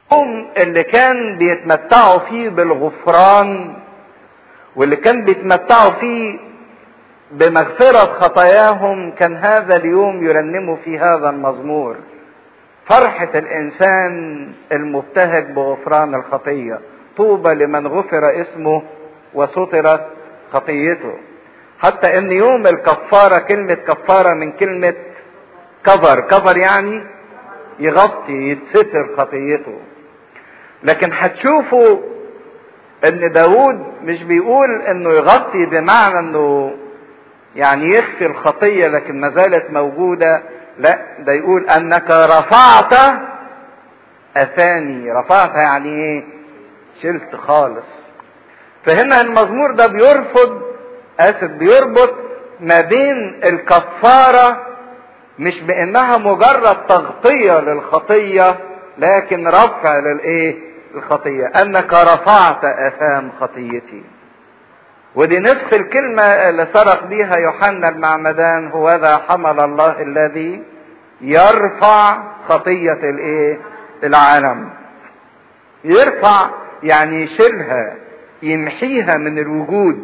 اليوم اللي كان بيتمتعوا فيه بالغفران واللي كان بيتمتعوا فيه بمغفرة خطاياهم كان هذا اليوم يرنموا في هذا المزمور فرحة الإنسان المبتهج بغفران الخطية طوبى لمن غفر اسمه وسترت خطيته حتى ان يوم الكفارة كلمة كفارة من كلمة كفر كفر يعني يغطي يتستر خطيته لكن هتشوفوا ان داود مش بيقول انه يغطي بمعنى انه يعني يخفي الخطية لكن ما زالت موجودة لا ده يقول انك رفعت اثاني رفعت يعني ايه شلت خالص فهنا المزمور ده بيرفض اسف بيربط ما بين الكفارة مش بانها مجرد تغطية للخطية لكن رفع للايه الخطية انك رفعت اثام خطيتي ودي نفس الكلمة اللي صرخ بيها يوحنا المعمدان هو ذا حمل الله الذي يرفع خطية الايه العالم يرفع يعني يشيلها يمحيها من الوجود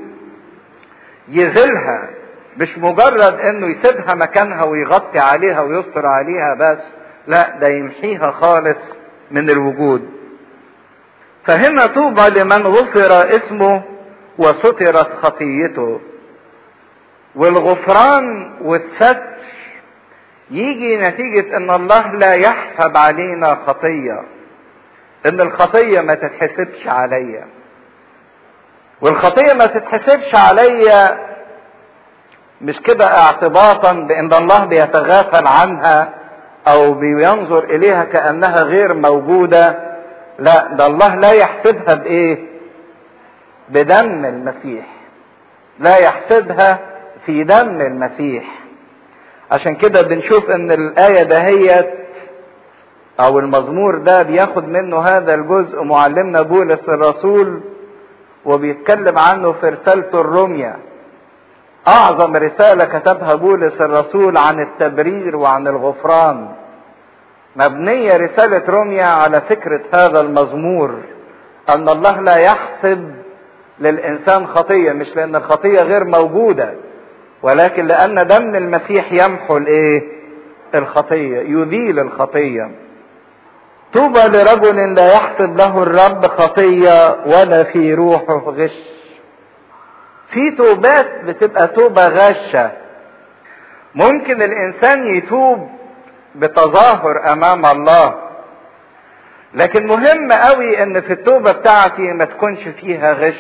يغلها مش مجرد انه يسيبها مكانها ويغطي عليها ويستر عليها بس لا ده يمحيها خالص من الوجود فهنا طوبى لمن غفر اسمه وسترت خطيته والغفران والستر يجي نتيجة ان الله لا يحسب علينا خطية ان الخطية ما تتحسبش عليا والخطية ما تتحسبش عليا مش كده اعتباطا بان الله بيتغافل عنها او بينظر اليها كانها غير موجودة لا ده الله لا يحسبها بايه بدم المسيح لا يحسبها في دم المسيح عشان كده بنشوف ان الآية دهيت او المزمور ده بياخد منه هذا الجزء معلمنا بولس الرسول وبيتكلم عنه في رسالته الرومية اعظم رسالة كتبها بولس الرسول عن التبرير وعن الغفران مبنية رسالة روميا على فكرة هذا المزمور ان الله لا يحسب للانسان خطية مش لان الخطية غير موجودة ولكن لان دم المسيح يمحو الايه الخطية يذيل الخطية طوبى لرجل لا يحسب له الرب خطية ولا في روحه غش في توبات بتبقى توبة غاشة ممكن الانسان يتوب بتظاهر امام الله لكن مهم قوي ان في التوبة بتاعتي ما تكونش فيها غش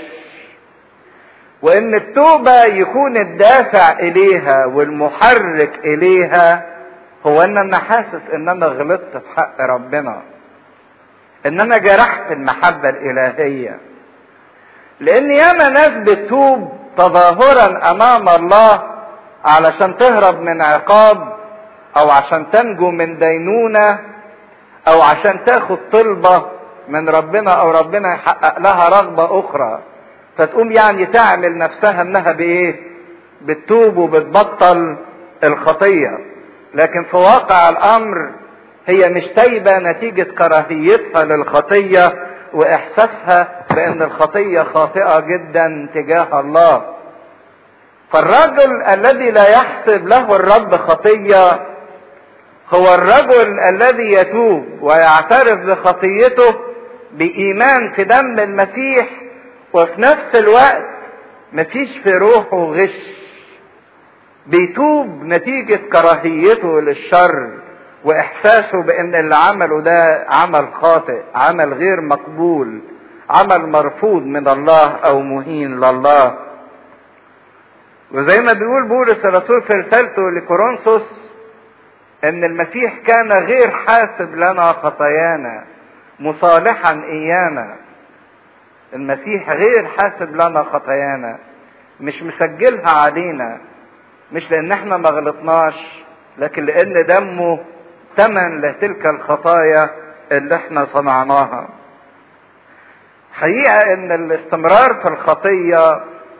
وان التوبة يكون الدافع اليها والمحرك اليها هو ان انا حاسس ان انا غلطت في حق ربنا ان انا جرحت المحبة الالهية لان ياما ناس بتتوب تظاهرا امام الله علشان تهرب من عقاب او عشان تنجو من دينونة او عشان تاخد طلبة من ربنا او ربنا يحقق لها رغبة اخرى فتقوم يعني تعمل نفسها انها بايه بتتوب وبتبطل الخطية لكن في واقع الامر هي مش تايبة نتيجة كراهيتها للخطية واحساسها بان الخطية خاطئة جدا تجاه الله فالرجل الذي لا يحسب له الرب خطية هو الرجل الذي يتوب ويعترف بخطيته بإيمان في دم المسيح وفي نفس الوقت مفيش في روحه غش بيتوب نتيجة كراهيته للشر وإحساسه بأن اللي عمله ده عمل خاطئ عمل غير مقبول عمل مرفوض من الله أو مهين لله وزي ما بيقول بولس الرسول في رسالته لكورنثوس ان المسيح كان غير حاسب لنا خطايانا مصالحا ايانا المسيح غير حاسب لنا خطايانا مش مسجلها علينا مش لان احنا ما غلطناش لكن لان دمه ثمن لتلك الخطايا اللي احنا صنعناها حقيقة ان الاستمرار في الخطية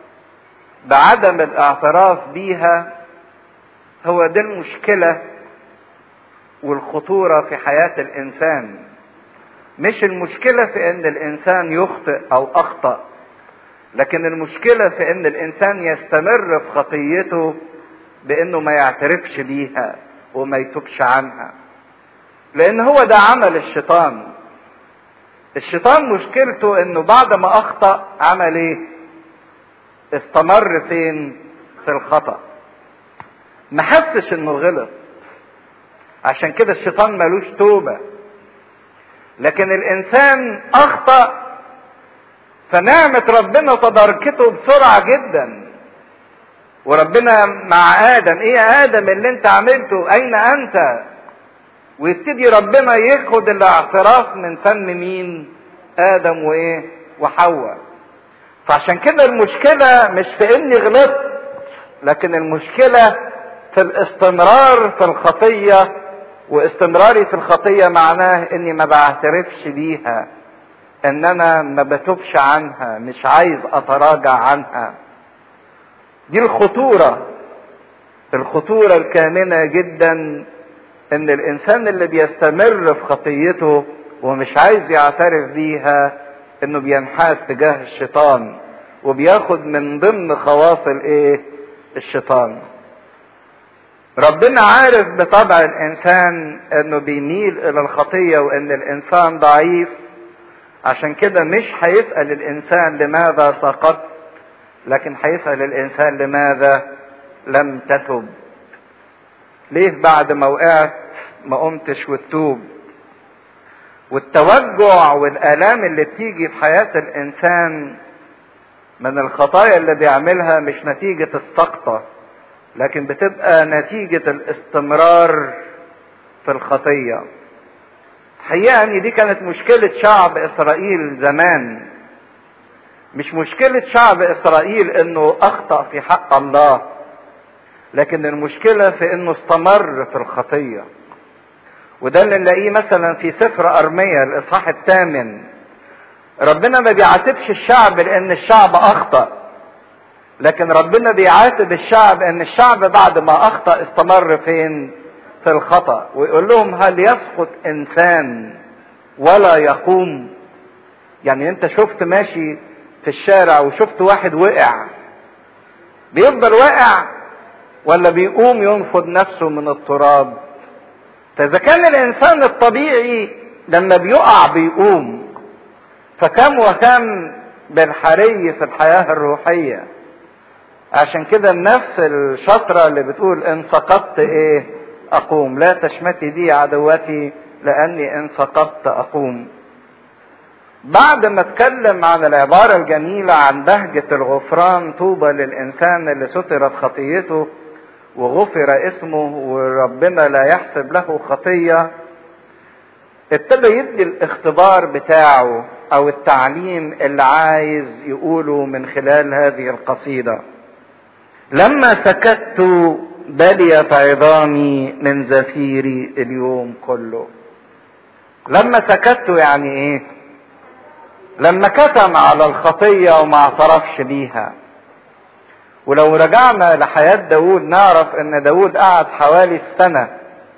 بعدم الاعتراف بيها هو دي المشكلة والخطورة في حياة الإنسان مش المشكلة في ان الانسان يخطئ او اخطأ لكن المشكلة في ان الانسان يستمر في خطيته بانه ما يعترفش بيها وما يتوبش عنها لان هو ده عمل الشيطان الشيطان مشكلته انه بعد ما اخطأ عمل ايه استمر فين في الخطأ ما حسش انه غلط عشان كده الشيطان ملوش توبة لكن الانسان اخطأ فنعمة ربنا تداركته بسرعة جدا وربنا مع ادم ايه يا ادم اللي انت عملته اين انت ويبتدي ربنا ياخد الاعتراف من فم مين ادم وايه وحواء فعشان كده المشكلة مش في اني غلطت لكن المشكلة في الاستمرار في الخطية واستمراري في الخطية معناه اني ما بعترفش بيها ان انا ما بتوبش عنها مش عايز اتراجع عنها دي الخطورة الخطورة الكامنة جدا ان الانسان اللي بيستمر في خطيته ومش عايز يعترف بيها انه بينحاز تجاه الشيطان وبياخد من ضمن خواص الايه الشيطان ربنا عارف بطبع الانسان انه بيميل الى الخطية وان الانسان ضعيف عشان كده مش هيسأل الانسان لماذا سقطت لكن هيسأل الانسان لماذا لم تتب ليه بعد ما وقعت ما قمتش وتتوب والتوجع والآلام اللي بتيجي في حياة الإنسان من الخطايا اللي بيعملها مش نتيجة السقطة لكن بتبقى نتيجة الاستمرار في الخطية الحقيقة ان دي كانت مشكلة شعب اسرائيل زمان مش مشكلة شعب اسرائيل انه اخطأ في حق الله لكن المشكلة في انه استمر في الخطية وده اللي نلاقيه مثلا في سفر ارميا الاصحاح الثامن ربنا ما بيعاتبش الشعب لان الشعب اخطأ لكن ربنا بيعاتب الشعب ان الشعب بعد ما اخطأ استمر فين في الخطأ ويقول لهم هل يسقط انسان ولا يقوم يعني انت شفت ماشي في الشارع وشفت واحد وقع بيفضل واقع ولا بيقوم ينفض نفسه من التراب فاذا كان الانسان الطبيعي لما بيقع بيقوم فكم وكم بالحري في الحياة الروحية عشان كده النفس الشاطرة اللي بتقول ان سقطت ايه اقوم لا تشمتي بي عدوتي لاني ان سقطت اقوم بعد ما اتكلم عن العبارة الجميلة عن بهجة الغفران طوبى للإنسان اللي سترت خطيته وغفر اسمه وربنا لا يحسب له خطية ابتدى يدي الاختبار بتاعه او التعليم اللي عايز يقوله من خلال هذه القصيدة لما سكت بليت عظامي من زفيري اليوم كله لما سكت يعني ايه لما كتم على الخطية وما اعترفش بيها ولو رجعنا لحياة داود نعرف ان داود قعد حوالي السنة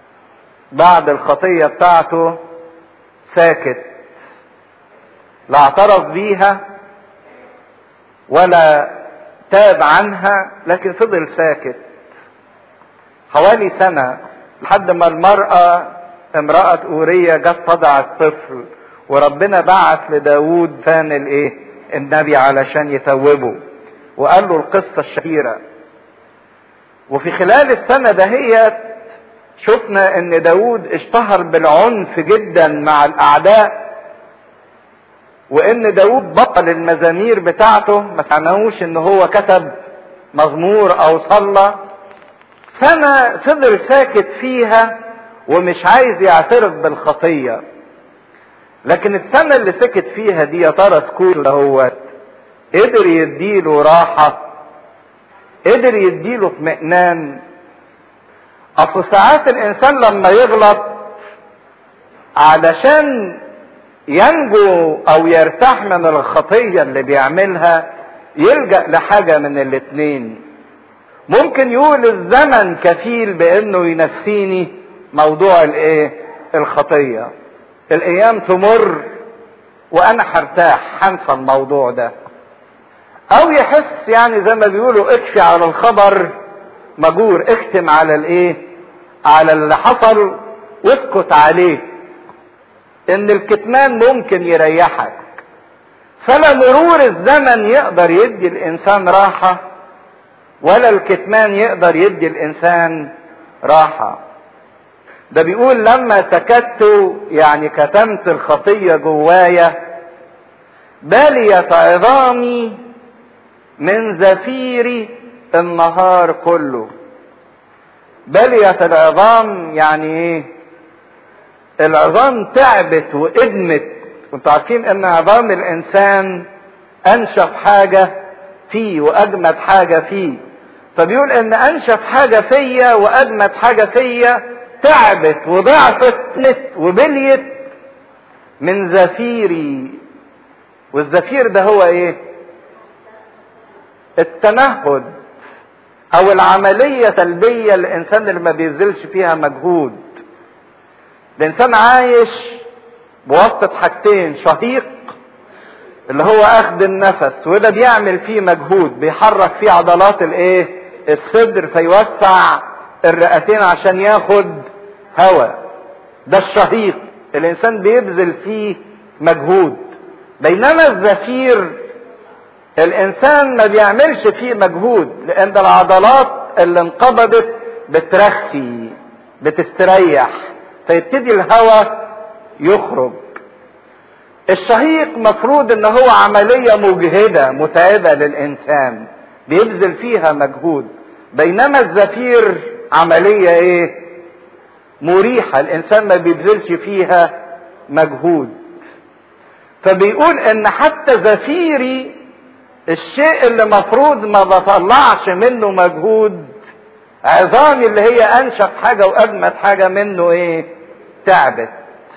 بعد الخطية بتاعته ساكت لا اعترف بيها ولا تاب عنها لكن فضل ساكت حوالي سنة لحد ما المرأة امرأة أورية جت تضع الطفل وربنا بعت لداود فان الايه النبي علشان يتوبه وقال له القصة الشهيرة وفي خلال السنة دهيت شفنا ان داود اشتهر بالعنف جدا مع الاعداء وان داود بطل المزامير بتاعته ما سمعوش ان هو كتب مزمور او صلى سنة فضل ساكت فيها ومش عايز يعترف بالخطية لكن السنة اللي سكت فيها دي يا ترى سكوت هو قدر يديله راحة قدر يديله اطمئنان اصل ساعات الانسان لما يغلط علشان ينجو او يرتاح من الخطية اللي بيعملها يلجأ لحاجة من الاتنين ممكن يقول الزمن كفيل بانه ينسيني موضوع الايه الخطية الايام تمر وانا هرتاح هنسى الموضوع ده او يحس يعني زي ما بيقولوا اكفي على الخبر مجور اختم على الايه على اللي حصل واسكت عليه ان الكتمان ممكن يريحك فلا مرور الزمن يقدر يدي الانسان راحة ولا الكتمان يقدر يدي الانسان راحة ده بيقول لما سكت يعني كتمت الخطية جوايا باليت عظامي من زفير النهار كله بليت العظام يعني ايه العظام تعبت وادمت انتوا عارفين ان عظام الانسان انشف حاجة فيه واجمد حاجة فيه فبيقول ان انشف حاجة فيا واجمد حاجة فيا تعبت وضعفت وبليت من زفيري والزفير ده هو ايه التنهد او العملية سلبية الانسان اللي ما بينزلش فيها مجهود الانسان عايش بواسطة حاجتين شهيق اللي هو اخذ النفس وده بيعمل فيه مجهود بيحرك فيه عضلات الايه الصدر فيوسع الرئتين عشان ياخد هواء ده الشهيق الانسان بيبذل فيه مجهود بينما الزفير الانسان ما بيعملش فيه مجهود لان العضلات اللي انقبضت بترخي بتستريح فيبتدي الهواء يخرج الشهيق مفروض ان هو عملية مجهدة متعبة للانسان بيبذل فيها مجهود بينما الزفير عملية ايه مريحة الانسان ما بيبذلش فيها مجهود فبيقول ان حتى زفيري الشيء اللي مفروض ما بطلعش منه مجهود عظامي اللي هي انشف حاجة واجمد حاجة منه ايه تعبت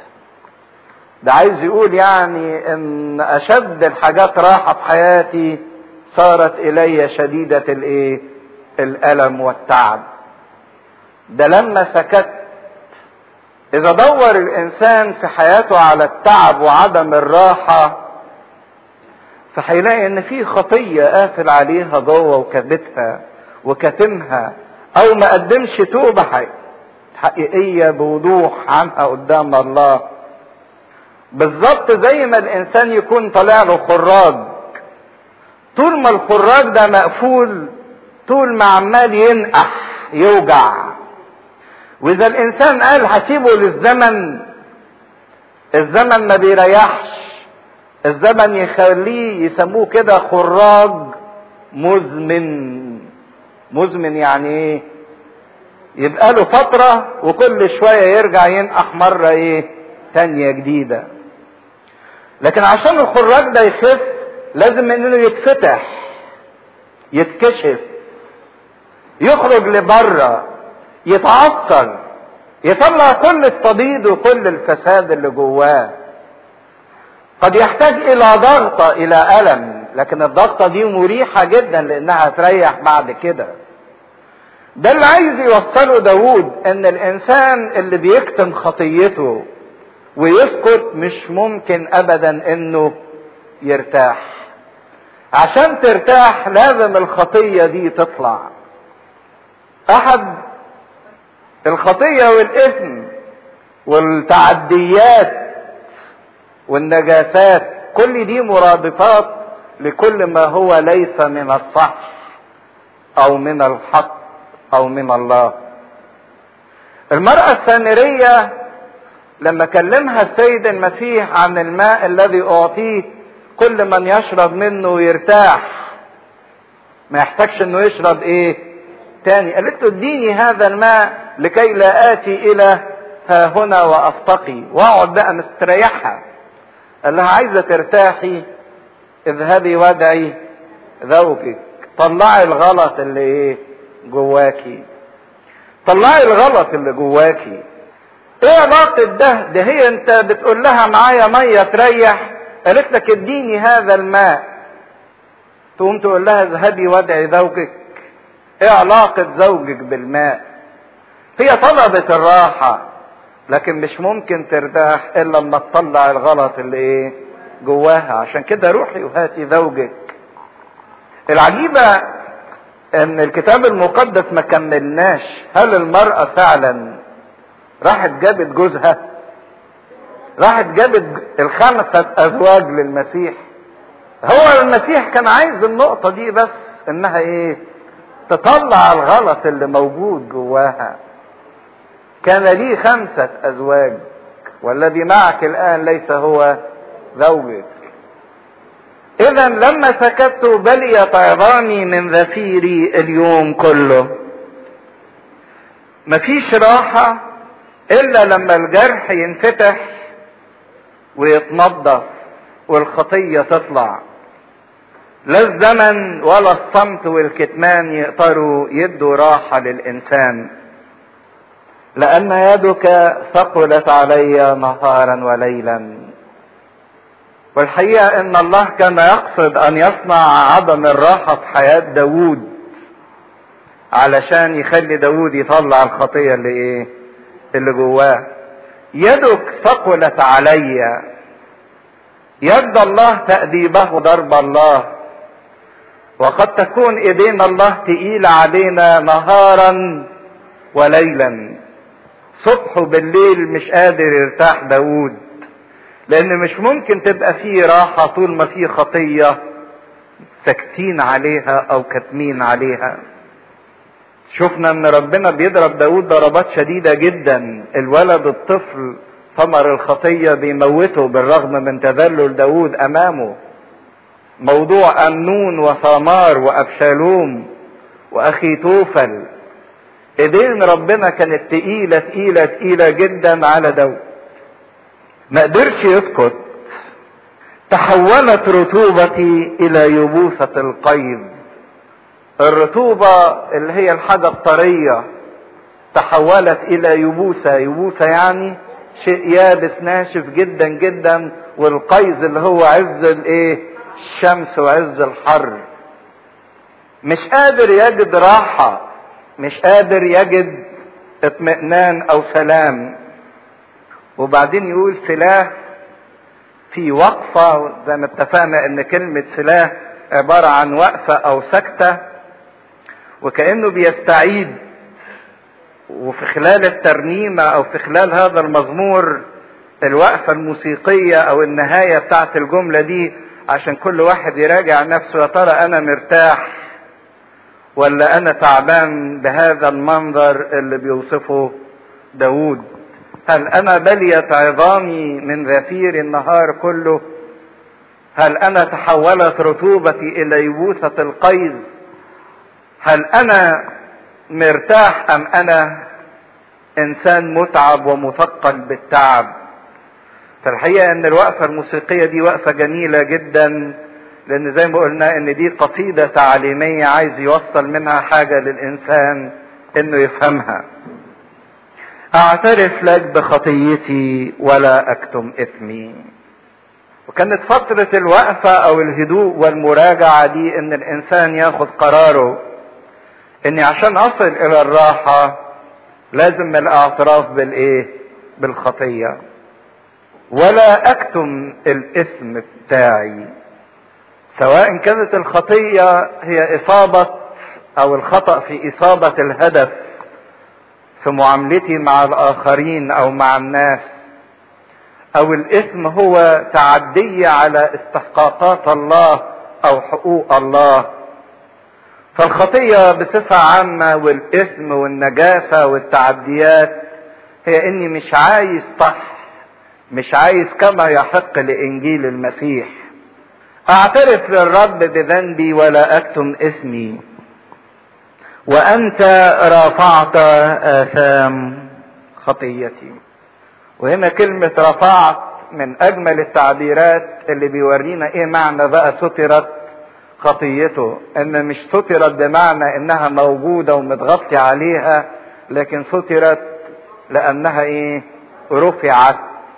ده عايز يقول يعني ان اشد الحاجات راحة في حياتي صارت الي شديدة الايه الالم والتعب ده لما سكت اذا دور الانسان في حياته على التعب وعدم الراحة فهيلاقي ان في خطية قافل عليها جوه وكبتها وكتمها او ما قدمش توبة حقيقية بوضوح عنها قدام الله بالظبط زي ما الانسان يكون طالع له خراج طول ما الخراج ده مقفول طول ما عمال ينقح يوجع واذا الانسان قال هسيبه للزمن الزمن ما بيريحش الزمن يخليه يسموه كده خراج مزمن مزمن يعني ايه يبقى له فترة وكل شوية يرجع ينقح مرة ايه تانية جديدة لكن عشان الخراج ده يخف لازم انه يتفتح يتكشف يخرج لبره يتعصر يطلع كل الصديد وكل الفساد اللي جواه قد يحتاج الى ضغطة الى الم لكن الضغطة دي مريحة جدا لانها هتريح بعد كده ده اللي عايز يوصله داود ان الانسان اللي بيكتم خطيته ويسكت مش ممكن ابدا انه يرتاح عشان ترتاح لازم الخطية دي تطلع احد الخطية والاثم والتعديات والنجاسات كل دي مرادفات لكل ما هو ليس من الصح او من الحق او من الله المرأة السامرية لما كلمها السيد المسيح عن الماء الذي اعطيه كل من يشرب منه يرتاح ما يحتاجش انه يشرب ايه تاني قالت له اديني هذا الماء لكي لا اتي الى ها هنا وافتقي واقعد بقى مستريحها قال لها عايزه ترتاحي اذهبي وادعي زوجك طلعي الغلط اللي ايه جواكي طلعي الغلط اللي جواكي ايه علاقة ده ده هي انت بتقول لها معايا مية تريح قالت لك اديني هذا الماء تقوم تقول لها اذهبي وادعي زوجك ايه علاقة زوجك بالماء هي طلبت الراحة لكن مش ممكن ترتاح الا لما تطلع الغلط اللي ايه جواها عشان كده روحي وهاتي زوجك العجيبة ان الكتاب المقدس ما كملناش هل المرأة فعلا راحت جابت جوزها راحت جابت الخمسة ازواج للمسيح هو المسيح كان عايز النقطة دي بس انها ايه تطلع الغلط اللي موجود جواها كان لي خمسة ازواج والذي معك الان ليس هو زوجك اذا لما سكت بليت عظامي من ذفيري اليوم كله مفيش راحة الا لما الجرح ينفتح ويتنضف والخطية تطلع لا الزمن ولا الصمت والكتمان يقدروا يدوا راحة للإنسان لأن يدك ثقلت علي نهارا وليلا والحقيقة ان الله كان يقصد ان يصنع عدم الراحة في حياة داوود علشان يخلي داوود يطلع الخطية اللي ايه اللي جواه يدك ثقلت علي يد الله تأديبه ضرب الله وقد تكون ايدينا الله تقيلة علينا نهارا وليلا صبح وبالليل مش قادر يرتاح داوود لان مش ممكن تبقى فيه راحة طول ما فيه خطية ساكتين عليها او كاتمين عليها شفنا ان ربنا بيضرب داود ضربات شديدة جدا الولد الطفل ثمر الخطية بيموته بالرغم من تذلل داود امامه موضوع امنون وثمار وابشالوم واخي توفل ايدين ربنا كانت تقيلة تقيلة تقيلة جدا على داود ما قدرش يسكت تحولت رطوبتي الى يبوسة القيظ الرطوبة اللي هي الحاجة الطرية تحولت الى يبوسة يبوسة يعني شيء يابس ناشف جدا جدا والقيظ اللي هو عز الايه الشمس وعز الحر مش قادر يجد راحة مش قادر يجد اطمئنان او سلام وبعدين يقول سلاح في وقفة زي ما اتفقنا ان كلمة سلاح عبارة عن وقفة او سكتة وكأنه بيستعيد وفي خلال الترنيمة او في خلال هذا المزمور الوقفة الموسيقية او النهاية بتاعت الجملة دي عشان كل واحد يراجع نفسه يا ترى انا مرتاح ولا انا تعبان بهذا المنظر اللي بيوصفه داود هل انا بليت عظامي من ذفير النهار كله هل انا تحولت رطوبتي الى يبوسة القيظ هل انا مرتاح ام انا انسان متعب ومثقل بالتعب فالحقيقة ان الوقفة الموسيقية دي وقفة جميلة جدا لان زي ما قلنا ان دي قصيدة تعليمية عايز يوصل منها حاجة للانسان انه يفهمها اعترف لك بخطيتي ولا اكتم اثمي وكانت فترة الوقفة او الهدوء والمراجعة دي ان الانسان ياخد قراره اني عشان اصل الى الراحة لازم الاعتراف بالايه بالخطية ولا اكتم الاثم بتاعي سواء كانت الخطية هي اصابة او الخطأ في اصابة الهدف في معاملتي مع الاخرين او مع الناس او الاثم هو تعدي على استحقاقات الله او حقوق الله فالخطيه بصفه عامه والاثم والنجاسه والتعديات هي اني مش عايز صح مش عايز كما يحق لانجيل المسيح اعترف للرب بذنبي ولا اكتم اسمي وانت رافعت اثام خطيتي وهنا كلمة رفعت من اجمل التعبيرات اللي بيورينا ايه معنى بقى سترت خطيته ان مش سترت بمعنى انها موجودة ومتغطي عليها لكن سترت لانها ايه رفعت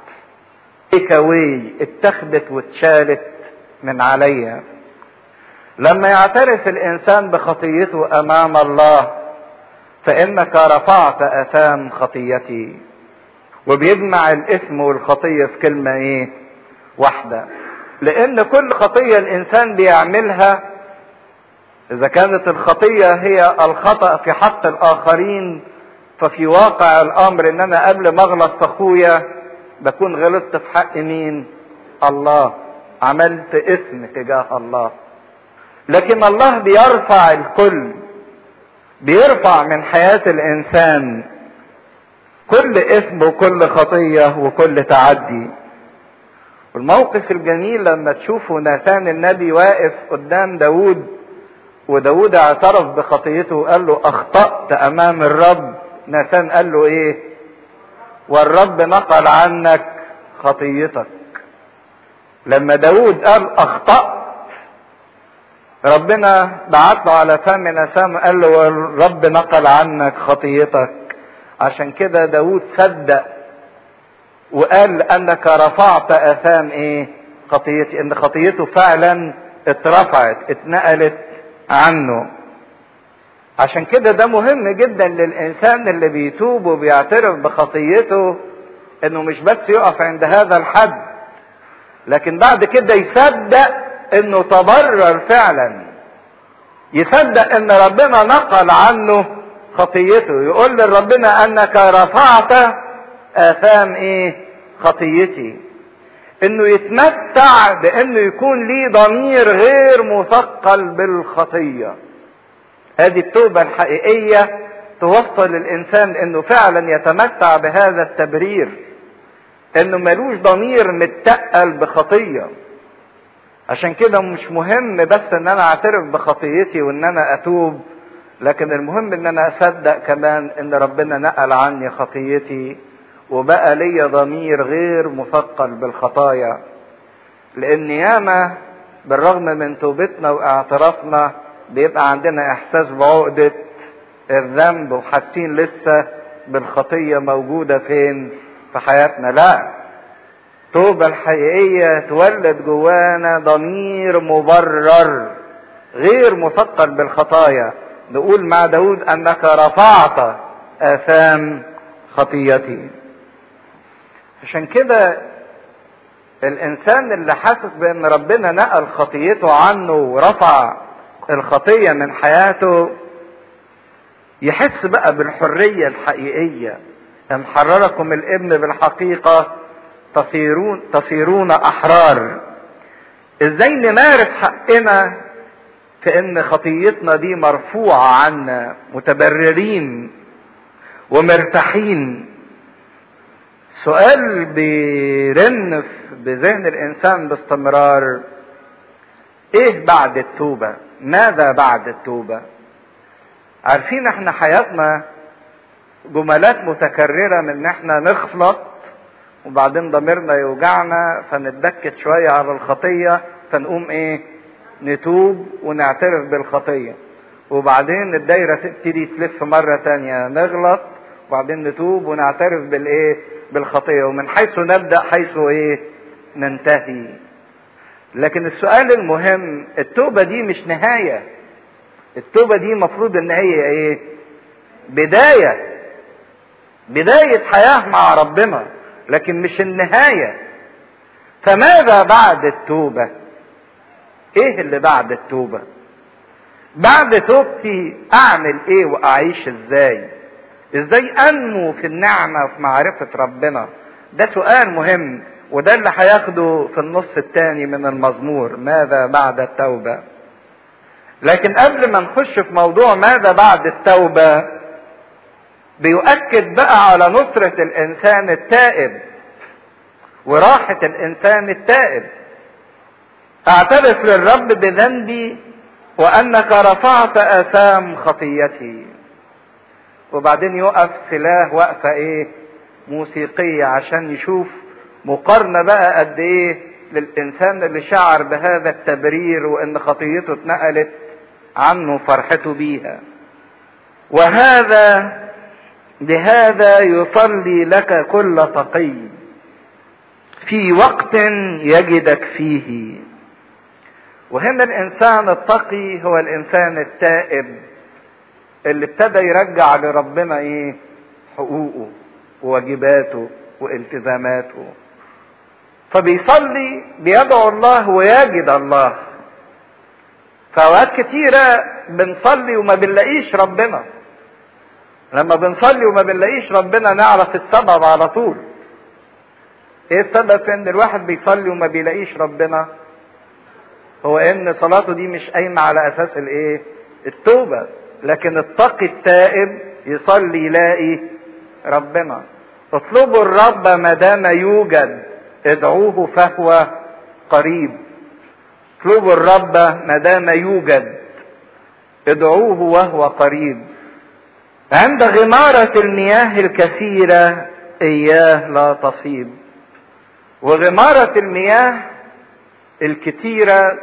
اواي اتخذت واتشالت من عليها لما يعترف الانسان بخطيته امام الله فانك رفعت اثام خطيتي وبيجمع الاثم والخطيه في كلمه ايه واحده لان كل خطية الانسان بيعملها اذا كانت الخطية هي الخطأ في حق الاخرين ففي واقع الامر ان انا قبل ما اغلط في اخويا بكون غلطت في حق مين الله عملت اسم تجاه الله لكن الله بيرفع الكل بيرفع من حياة الانسان كل اسم وكل خطية وكل تعدي الموقف الجميل لما تشوفوا ناتان النبي واقف قدام داود وداود اعترف بخطيته وقال له اخطأت امام الرب ناتان قال له ايه والرب نقل عنك خطيتك لما داود قال اخطأت ربنا بعت له على فم نسام قال له والرب نقل عنك خطيتك عشان كده داود صدق وقال انك رفعت اثام ايه خطيتي ان خطيته فعلا اترفعت اتنقلت عنه عشان كده ده مهم جدا للانسان اللي بيتوب وبيعترف بخطيته انه مش بس يقف عند هذا الحد لكن بعد كده يصدق انه تبرر فعلا يصدق ان ربنا نقل عنه خطيته يقول لربنا انك رفعت اثام ايه خطيتي انه يتمتع بانه يكون ليه ضمير غير مثقل بالخطيه هذه التوبه الحقيقيه توصل الانسان انه فعلا يتمتع بهذا التبرير انه ملوش ضمير متقل بخطيه عشان كده مش مهم بس ان انا اعترف بخطيتي وان انا اتوب لكن المهم ان انا اصدق كمان ان ربنا نقل عني خطيتي وبقى ليا ضمير غير مثقل بالخطايا لان ياما بالرغم من توبتنا واعترافنا بيبقى عندنا احساس بعقدة الذنب وحاسين لسه بالخطية موجودة فين في حياتنا لا التوبة الحقيقية تولد جوانا ضمير مبرر غير مثقل بالخطايا نقول مع داود انك رفعت اثام خطيتي عشان كده الانسان اللي حاسس بان ربنا نقل خطيته عنه ورفع الخطيه من حياته يحس بقى بالحريه الحقيقيه ان حرركم الابن بالحقيقه تصيرون تصيرون احرار ازاي نمارس حقنا في ان خطيتنا دي مرفوعه عنا متبررين ومرتاحين سؤال بيرن بذهن الانسان باستمرار ايه بعد التوبه ماذا بعد التوبه عارفين احنا حياتنا جملات متكرره من ان احنا نخلط وبعدين ضميرنا يوجعنا فنتبكت شويه على الخطيه فنقوم ايه نتوب ونعترف بالخطيه وبعدين الدايره تبتدي تلف مره تانية نغلط وبعدين نتوب ونعترف بالايه بالخطيه ومن حيث نبدا حيث ايه ننتهي لكن السؤال المهم التوبه دي مش نهايه التوبه دي مفروض ان هي ايه بدايه بدايه حياه مع ربنا لكن مش النهايه فماذا بعد التوبه ايه اللي بعد التوبه بعد توبتي اعمل ايه واعيش ازاي ازاي انمو في النعمه وفي معرفه ربنا ده سؤال مهم وده اللي هياخده في النص الثاني من المزمور ماذا بعد التوبه لكن قبل ما نخش في موضوع ماذا بعد التوبه بيؤكد بقى على نصره الانسان التائب وراحه الانسان التائب اعترف للرب بذنبي وانك رفعت اثام خطيتي وبعدين يقف سلاح وقفه ايه موسيقيه عشان يشوف مقارنه بقى قد ايه للانسان اللي شعر بهذا التبرير وان خطيته اتنقلت عنه فرحته بيها وهذا لهذا يصلي لك كل تقي في وقت يجدك فيه وهنا الانسان التقي هو الانسان التائب اللي ابتدى يرجع لربنا ايه حقوقه وواجباته والتزاماته فبيصلي بيدعو الله ويجد الله فأوقات كتيرة بنصلي وما بنلاقيش ربنا لما بنصلي وما بنلاقيش ربنا نعرف السبب على طول ايه السبب في ان الواحد بيصلي وما بيلاقيش ربنا هو ان صلاته دي مش قايمة على اساس الايه التوبة لكن التقي التائب يصلي يلاقي ربنا اطلبوا الرب ما دام يوجد ادعوه فهو قريب اطلبوا الرب ما دام يوجد ادعوه وهو قريب عند غمارة المياه الكثيرة إياه لا تصيب وغمارة المياه الكتيرة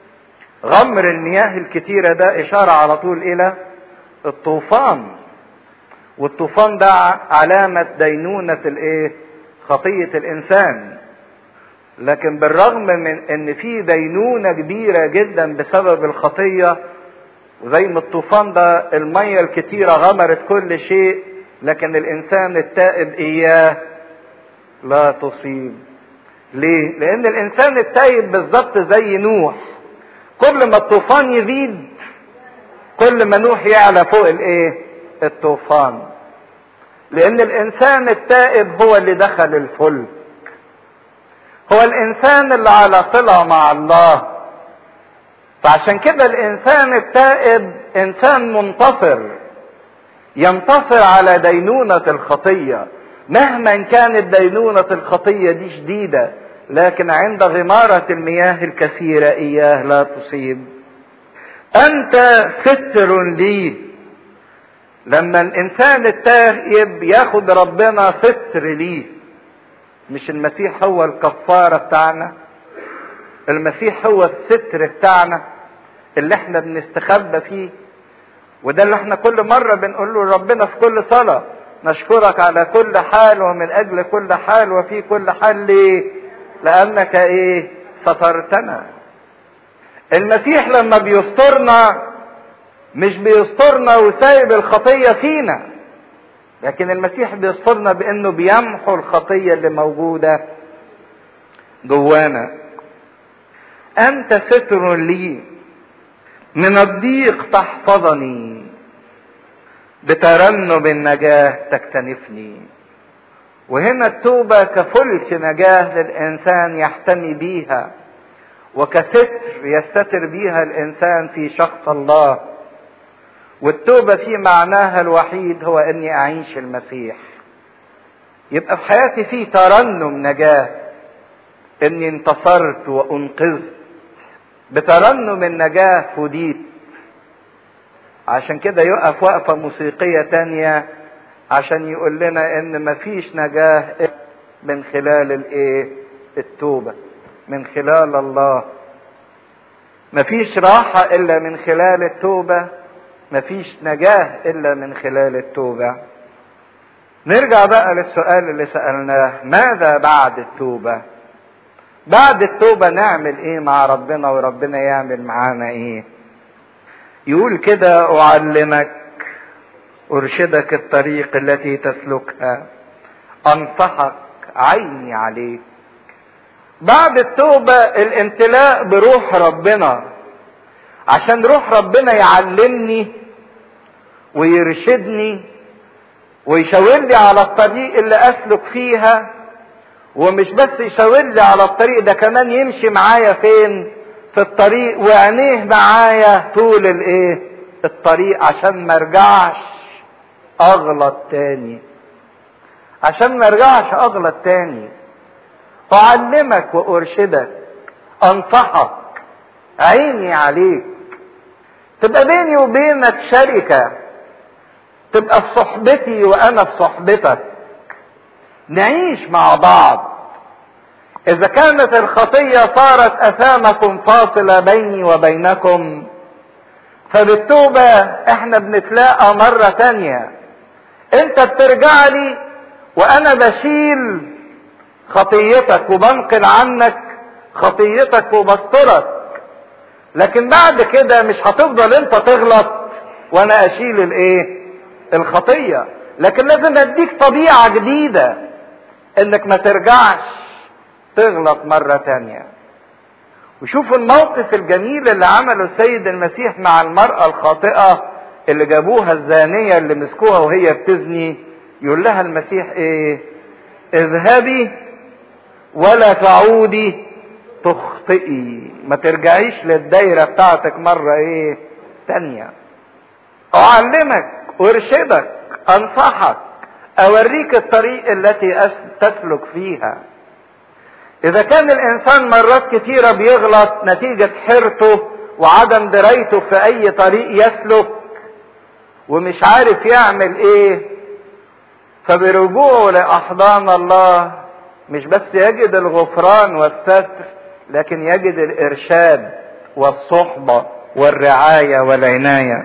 غمر المياه الكتيرة ده إشارة على طول إلى الطوفان والطوفان ده علامة دينونة الإيه؟ خطية الإنسان لكن بالرغم من إن في دينونة كبيرة جدا بسبب الخطية وزي ما الطوفان ده المية الكتيرة غمرت كل شيء لكن الإنسان التائب إياه لا تصيب ليه؟ لأن الإنسان التائب بالظبط زي نوح كل ما الطوفان يزيد كل ما نوح يعلى فوق الايه الطوفان لان الانسان التائب هو اللي دخل الفلك هو الانسان اللي على صله مع الله فعشان كده الانسان التائب انسان منتصر ينتصر على دينونه الخطيه مهما كانت دينونه الخطيه دي شديده لكن عند غماره المياه الكثيره اياه لا تصيب انت ستر لي لما الانسان التائب ياخد ربنا ستر ليه مش المسيح هو الكفارة بتاعنا المسيح هو الستر بتاعنا اللي احنا بنستخبى فيه وده اللي احنا كل مرة بنقول له ربنا في كل صلاة نشكرك على كل حال ومن اجل كل حال وفي كل حال ليه لانك ايه سترتنا المسيح لما بيسترنا مش بيسترنا وسايب الخطية فينا لكن المسيح بيسترنا بانه بيمحو الخطية اللي موجودة جوانا انت ستر لي من الضيق تحفظني بترنم النجاة تكتنفني وهنا التوبة كفلك نجاة للإنسان يحتمي بيها وكستر يستتر بيها الإنسان في شخص الله والتوبة في معناها الوحيد هو أني أعيش المسيح يبقى في حياتي في ترنم نجاة أني انتصرت وأنقذت بترنم النجاة فديت عشان كده يقف وقفة موسيقية تانية عشان يقول لنا ان مفيش نجاة من خلال الايه التوبة من خلال الله مفيش راحة الا من خلال التوبة مفيش نجاة الا من خلال التوبة نرجع بقى للسؤال اللي سألناه ماذا بعد التوبة بعد التوبة نعمل ايه مع ربنا وربنا يعمل معانا ايه يقول كده اعلمك ارشدك الطريق التي تسلكها انصحك عيني عليك بعد التوبة الامتلاء بروح ربنا عشان روح ربنا يعلمني ويرشدني ويشاور لي على الطريق اللي اسلك فيها ومش بس يشاور لي على الطريق ده كمان يمشي معايا فين في الطريق وعينيه معايا طول الايه الطريق عشان ما ارجعش اغلط تاني عشان ما ارجعش اغلط تاني اعلمك وارشدك انصحك عيني عليك تبقى بيني وبينك شركة تبقى في صحبتي وانا في صحبتك نعيش مع بعض اذا كانت الخطية صارت اثامكم فاصلة بيني وبينكم فبالتوبة احنا بنتلاقى مرة تانية انت بترجع لي وانا بشيل خطيتك وبنقل عنك خطيتك وبسترك لكن بعد كده مش هتفضل انت تغلط وانا اشيل الايه الخطية لكن لازم اديك طبيعة جديدة انك ما ترجعش تغلط مرة تانية وشوفوا الموقف الجميل اللي عمله السيد المسيح مع المرأة الخاطئة اللي جابوها الزانية اللي مسكوها وهي بتزني يقول لها المسيح ايه اذهبي ولا تعودي تخطئي ما ترجعيش للدايرة بتاعتك مرة ايه تانية اعلمك ارشدك انصحك اوريك الطريق التي تسلك فيها اذا كان الانسان مرات كتيرة بيغلط نتيجة حيرته وعدم درايته في اي طريق يسلك ومش عارف يعمل ايه فبرجوعه لاحضان الله مش بس يجد الغفران والستر لكن يجد الارشاد والصحبة والرعاية والعناية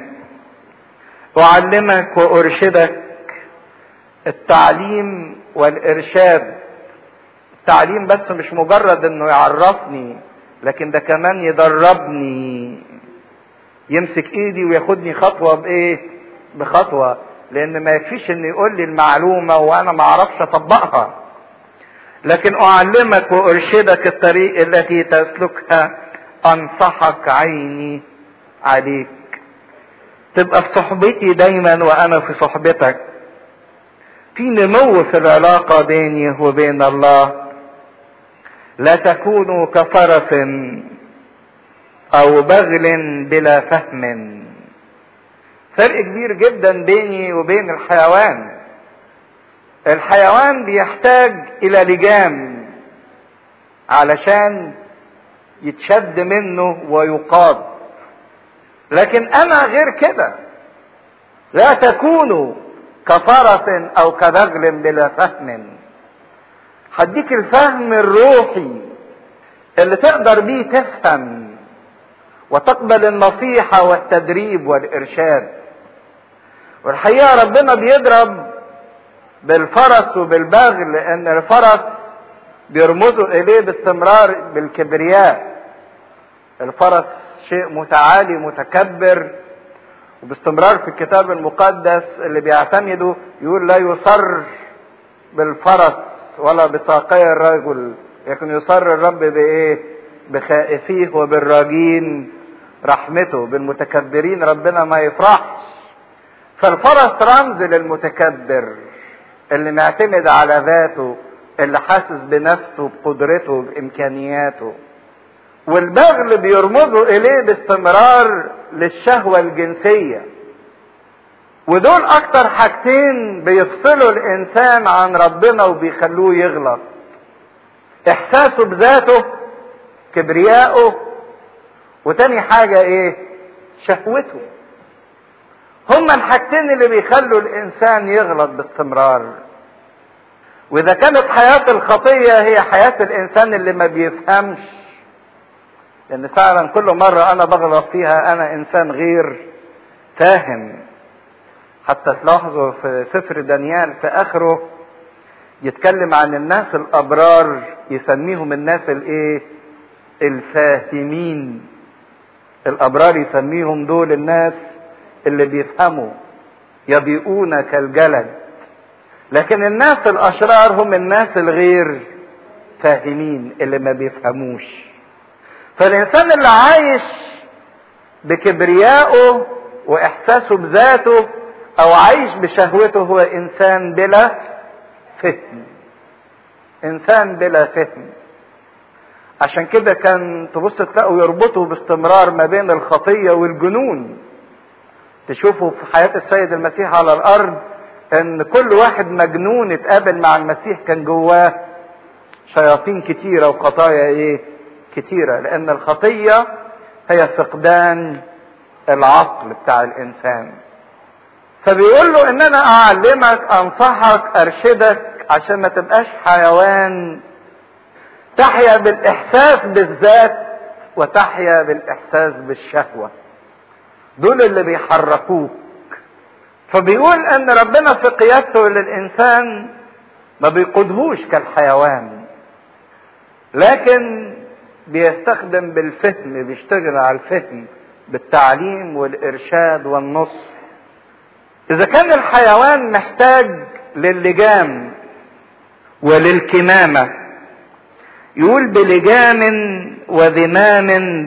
اعلمك وارشدك التعليم والارشاد التعليم بس مش مجرد انه يعرفني لكن ده كمان يدربني يمسك ايدي وياخدني خطوة بايه بخطوة لان ما يكفيش انه يقول لي المعلومة وانا ما اعرفش اطبقها لكن اعلمك وارشدك الطريق التي تسلكها انصحك عيني عليك تبقى في صحبتي دايما وانا في صحبتك في نمو في العلاقة بيني وبين الله لا تكونوا كفرس او بغل بلا فهم فرق كبير جدا بيني وبين الحيوان الحيوان بيحتاج الى لجام علشان يتشد منه ويقاد لكن انا غير كده لا تكونوا كفرس او كبغل بلا فهم هديك الفهم الروحي اللي تقدر بيه تفهم وتقبل النصيحة والتدريب والإرشاد والحقيقة ربنا بيضرب بالفرس وبالبغل لأن الفرس بيرمزوا إليه باستمرار بالكبرياء الفرس شيء متعالي متكبر وباستمرار في الكتاب المقدس اللي بيعتمدوا يقول لا يصر بالفرس ولا بساقي الرجل لكن يصر الرب بايه بخائفيه وبالراجين رحمته بالمتكبرين ربنا ما يفرحش فالفرس رمز للمتكبر اللي معتمد على ذاته اللي حاسس بنفسه بقدرته بامكانياته والبغل بيرمزوا اليه باستمرار للشهوه الجنسيه ودول اكتر حاجتين بيفصلوا الانسان عن ربنا وبيخلوه يغلط احساسه بذاته كبرياءه وتاني حاجة ايه شهوته هما الحاجتين اللي بيخلوا الانسان يغلط باستمرار واذا كانت حياة الخطية هي حياة الانسان اللي ما بيفهمش لان فعلا كل مرة انا بغلط فيها انا انسان غير فاهم حتى تلاحظوا في سفر دانيال في اخره يتكلم عن الناس الابرار يسميهم الناس الايه الفاهمين الابرار يسميهم دول الناس اللي بيفهموا يضيئون كالجلد لكن الناس الاشرار هم الناس الغير فاهمين اللي ما بيفهموش فالانسان اللي عايش بكبريائه واحساسه بذاته او عايش بشهوته هو انسان بلا فهم انسان بلا فهم عشان كده كان تبص تلاقوا يربطوا باستمرار ما بين الخطيه والجنون تشوفوا في حياه السيد المسيح على الارض ان كل واحد مجنون اتقابل مع المسيح كان جواه شياطين كتيره وخطايا ايه كتيره لان الخطيه هي فقدان العقل بتاع الانسان فبيقول له ان انا اعلمك انصحك ارشدك عشان ما تبقاش حيوان تحيا بالاحساس بالذات وتحيا بالاحساس بالشهوه دول اللي بيحركوك فبيقول ان ربنا في قيادته للانسان ما بيقودهوش كالحيوان لكن بيستخدم بالفهم بيشتغل على الفهم بالتعليم والارشاد والنصح اذا كان الحيوان محتاج للجام وللكمامه يقول بلجام وذمام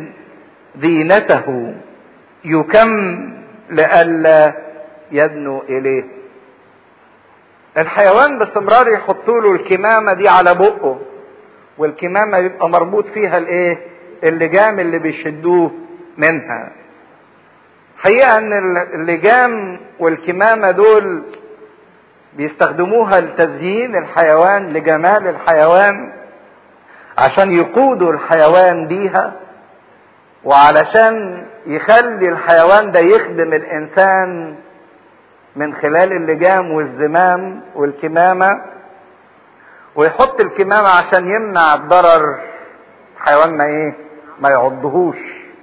زينته يكم لئلا يدنو اليه الحيوان باستمرار يحطوا له الكمامه دي على بقه والكمامه يبقى مربوط فيها الايه اللجام اللي بيشدوه منها حقيقه ان اللجام والكمامه دول بيستخدموها لتزيين الحيوان لجمال الحيوان عشان يقودوا الحيوان بيها وعلشان يخلي الحيوان ده يخدم الانسان من خلال اللجام والزمام والكمامة ويحط الكمامة عشان يمنع الضرر الحيوان ما ايه ما يعضهوش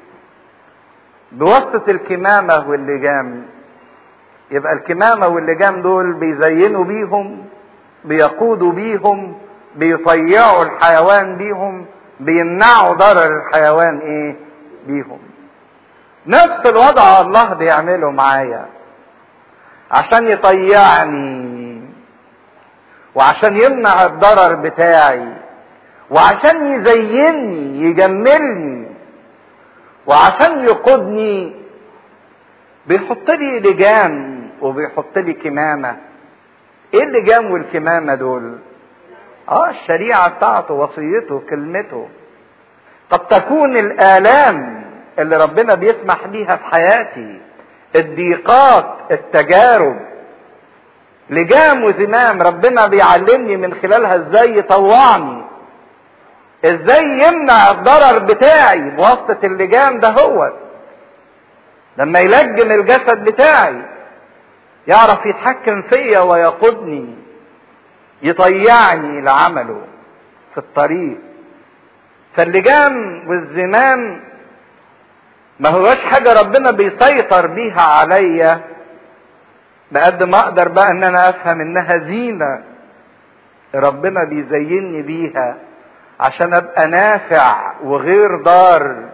بواسطة الكمامة واللجام يبقى الكمامة واللجام دول بيزينوا بيهم بيقودوا بيهم بيطيعوا الحيوان بيهم بيمنعوا ضرر الحيوان ايه بيهم نفس الوضع الله بيعمله معايا عشان يطيعني وعشان يمنع الضرر بتاعي وعشان يزينني يجملني وعشان يقودني بيحط لي لجام وبيحط لي كمامه ايه اللجام والكمامه دول اه الشريعه بتاعته وصيته كلمته قد تكون الالام اللي ربنا بيسمح بيها في حياتي الضيقات التجارب لجام وزمام ربنا بيعلمني من خلالها ازاي يطوعني ازاي يمنع الضرر بتاعي بواسطة اللجام ده هو لما يلجم الجسد بتاعي يعرف يتحكم فيا ويقودني يطيعني لعمله في الطريق فاللجام والزمام ما هوش حاجه ربنا بيسيطر بيها عليا بقد ما اقدر بقى ان انا افهم انها زينه ربنا بيزينني بيها عشان ابقى نافع وغير ضار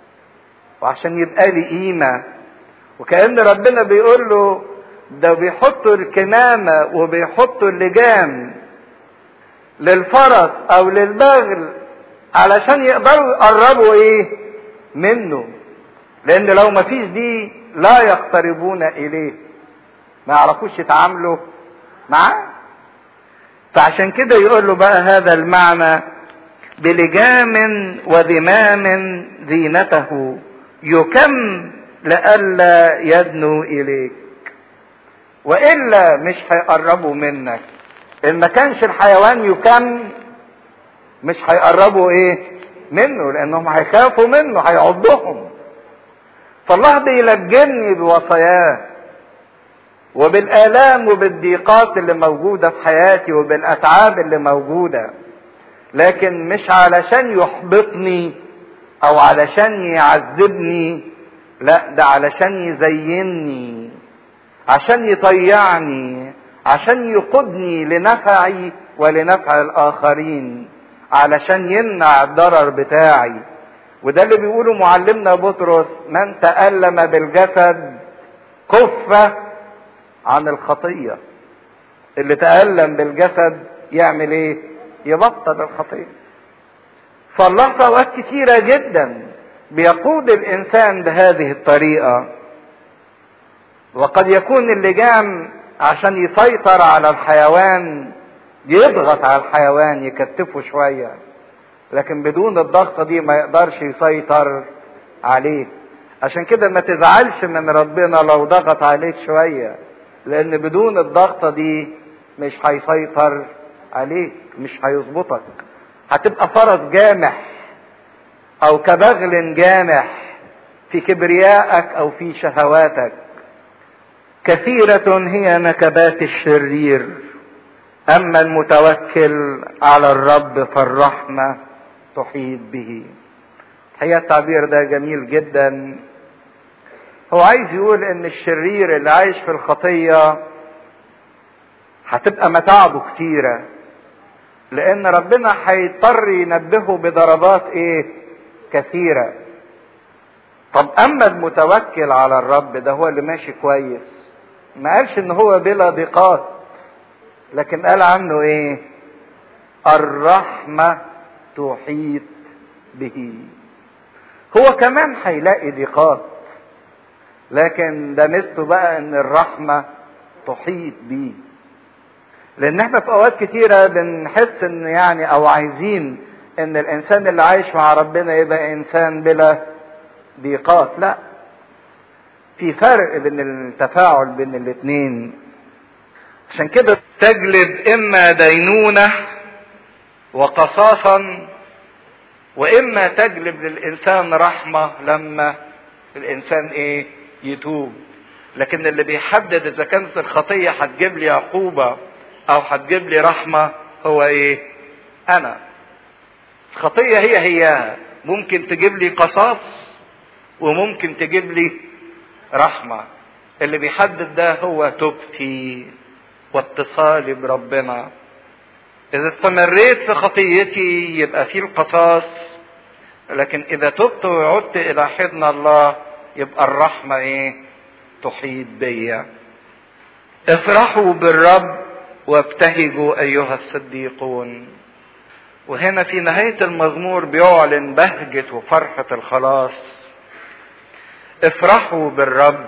وعشان يبقى لي قيمه وكأن ربنا بيقول له ده بيحطوا الكمامة وبيحطوا اللجام للفرس او للبغل علشان يقدروا يقربوا ايه منه لان لو ما فيش دي لا يقتربون اليه ما يعرفوش يتعاملوا معاه فعشان كده يقول له بقى هذا المعنى بلجام وذمام زينته يكم لئلا يدنو اليك والا مش هيقربوا منك ان ما كانش الحيوان يكم مش هيقربوا ايه منه لانهم هيخافوا منه هيعضهم فالله بيلجمني بوصاياه وبالآلام وبالضيقات اللي موجودة في حياتي وبالأتعاب اللي موجودة لكن مش علشان يحبطني أو علشان يعذبني لا ده علشان يزينني عشان يطيعني عشان يقودني لنفعي ولنفع الآخرين علشان يمنع الضرر بتاعي وده اللي بيقوله معلمنا بطرس من تألم بالجسد كف عن الخطية اللي تألم بالجسد يعمل ايه يبطل الخطية فالله في اوقات كتيرة جدا بيقود الانسان بهذه الطريقة وقد يكون اللجام عشان يسيطر على الحيوان يضغط على الحيوان يكتفه شوية لكن بدون الضغطة دي ما يقدرش يسيطر عليه عشان كده ما تزعلش من ربنا لو ضغط عليك شوية لان بدون الضغطة دي مش هيسيطر عليك مش هيظبطك هتبقى فرس جامح او كبغل جامح في كبريائك او في شهواتك كثيرة هي نكبات الشرير اما المتوكل على الرب فالرحمة تحيط به الحقيقة التعبير ده جميل جدا هو عايز يقول ان الشرير اللي عايش في الخطية هتبقى متاعبه كتيرة لان ربنا هيضطر ينبهه بضربات ايه كثيرة طب اما المتوكل على الرب ده هو اللي ماشي كويس ما قالش ان هو بلا ضيقات لكن قال عنه ايه الرحمة تحيط به هو كمان هيلاقي ضيقات لكن ده ميزته بقى ان الرحمه تحيط بيه لان احنا في اوقات كتيره بنحس ان يعني او عايزين ان الانسان اللي عايش مع ربنا يبقى انسان بلا ضيقات لا في فرق بين التفاعل بين الاتنين عشان كده تجلب اما دينونه وقصاصا واما تجلب للانسان رحمه لما الانسان ايه يتوب لكن اللي بيحدد اذا كانت الخطيه هتجيب لي عقوبه او هتجيب لي رحمه هو ايه انا الخطيه هي هي ممكن تجيب لي قصاص وممكن تجيب لي رحمه اللي بيحدد ده هو توبتي واتصالي بربنا اذا استمريت في خطيتي يبقى في القصاص لكن اذا تبت وعدت الى حضن الله يبقى الرحمه ايه تحيط بيا افرحوا بالرب وابتهجوا ايها الصديقون وهنا في نهايه المزمور بيعلن بهجه وفرحه الخلاص افرحوا بالرب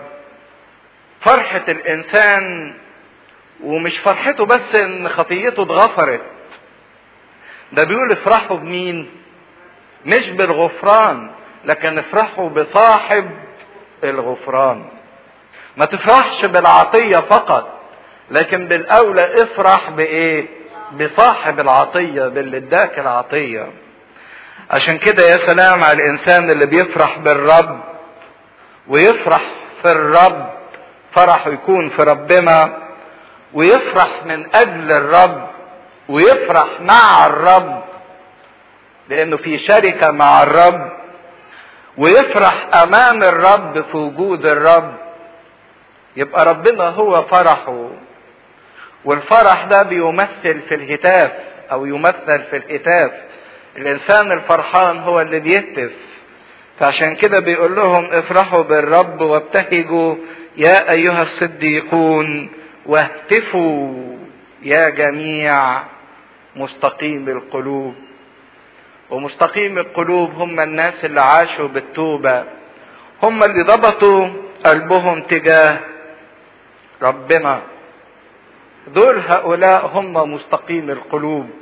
فرحه الانسان ومش فرحته بس ان خطيته اتغفرت ده بيقول افرحوا بمين مش بالغفران لكن افرحوا بصاحب الغفران ما تفرحش بالعطيه فقط لكن بالاولى افرح بايه بصاحب العطيه باللي اداك العطيه عشان كده يا سلام على الانسان اللي بيفرح بالرب ويفرح في الرب فرحه يكون في ربنا ويفرح من اجل الرب ويفرح مع الرب لانه في شركه مع الرب ويفرح امام الرب في وجود الرب يبقى ربنا هو فرحه والفرح ده بيمثل في الهتاف او يمثل في الهتاف الانسان الفرحان هو اللي بيهتف فعشان كده بيقول لهم افرحوا بالرب وابتهجوا يا ايها الصديقون واهتفوا يا جميع مستقيم القلوب ومستقيم القلوب هم الناس اللي عاشوا بالتوبة هم اللي ضبطوا قلبهم تجاه ربنا دول هؤلاء هم مستقيم القلوب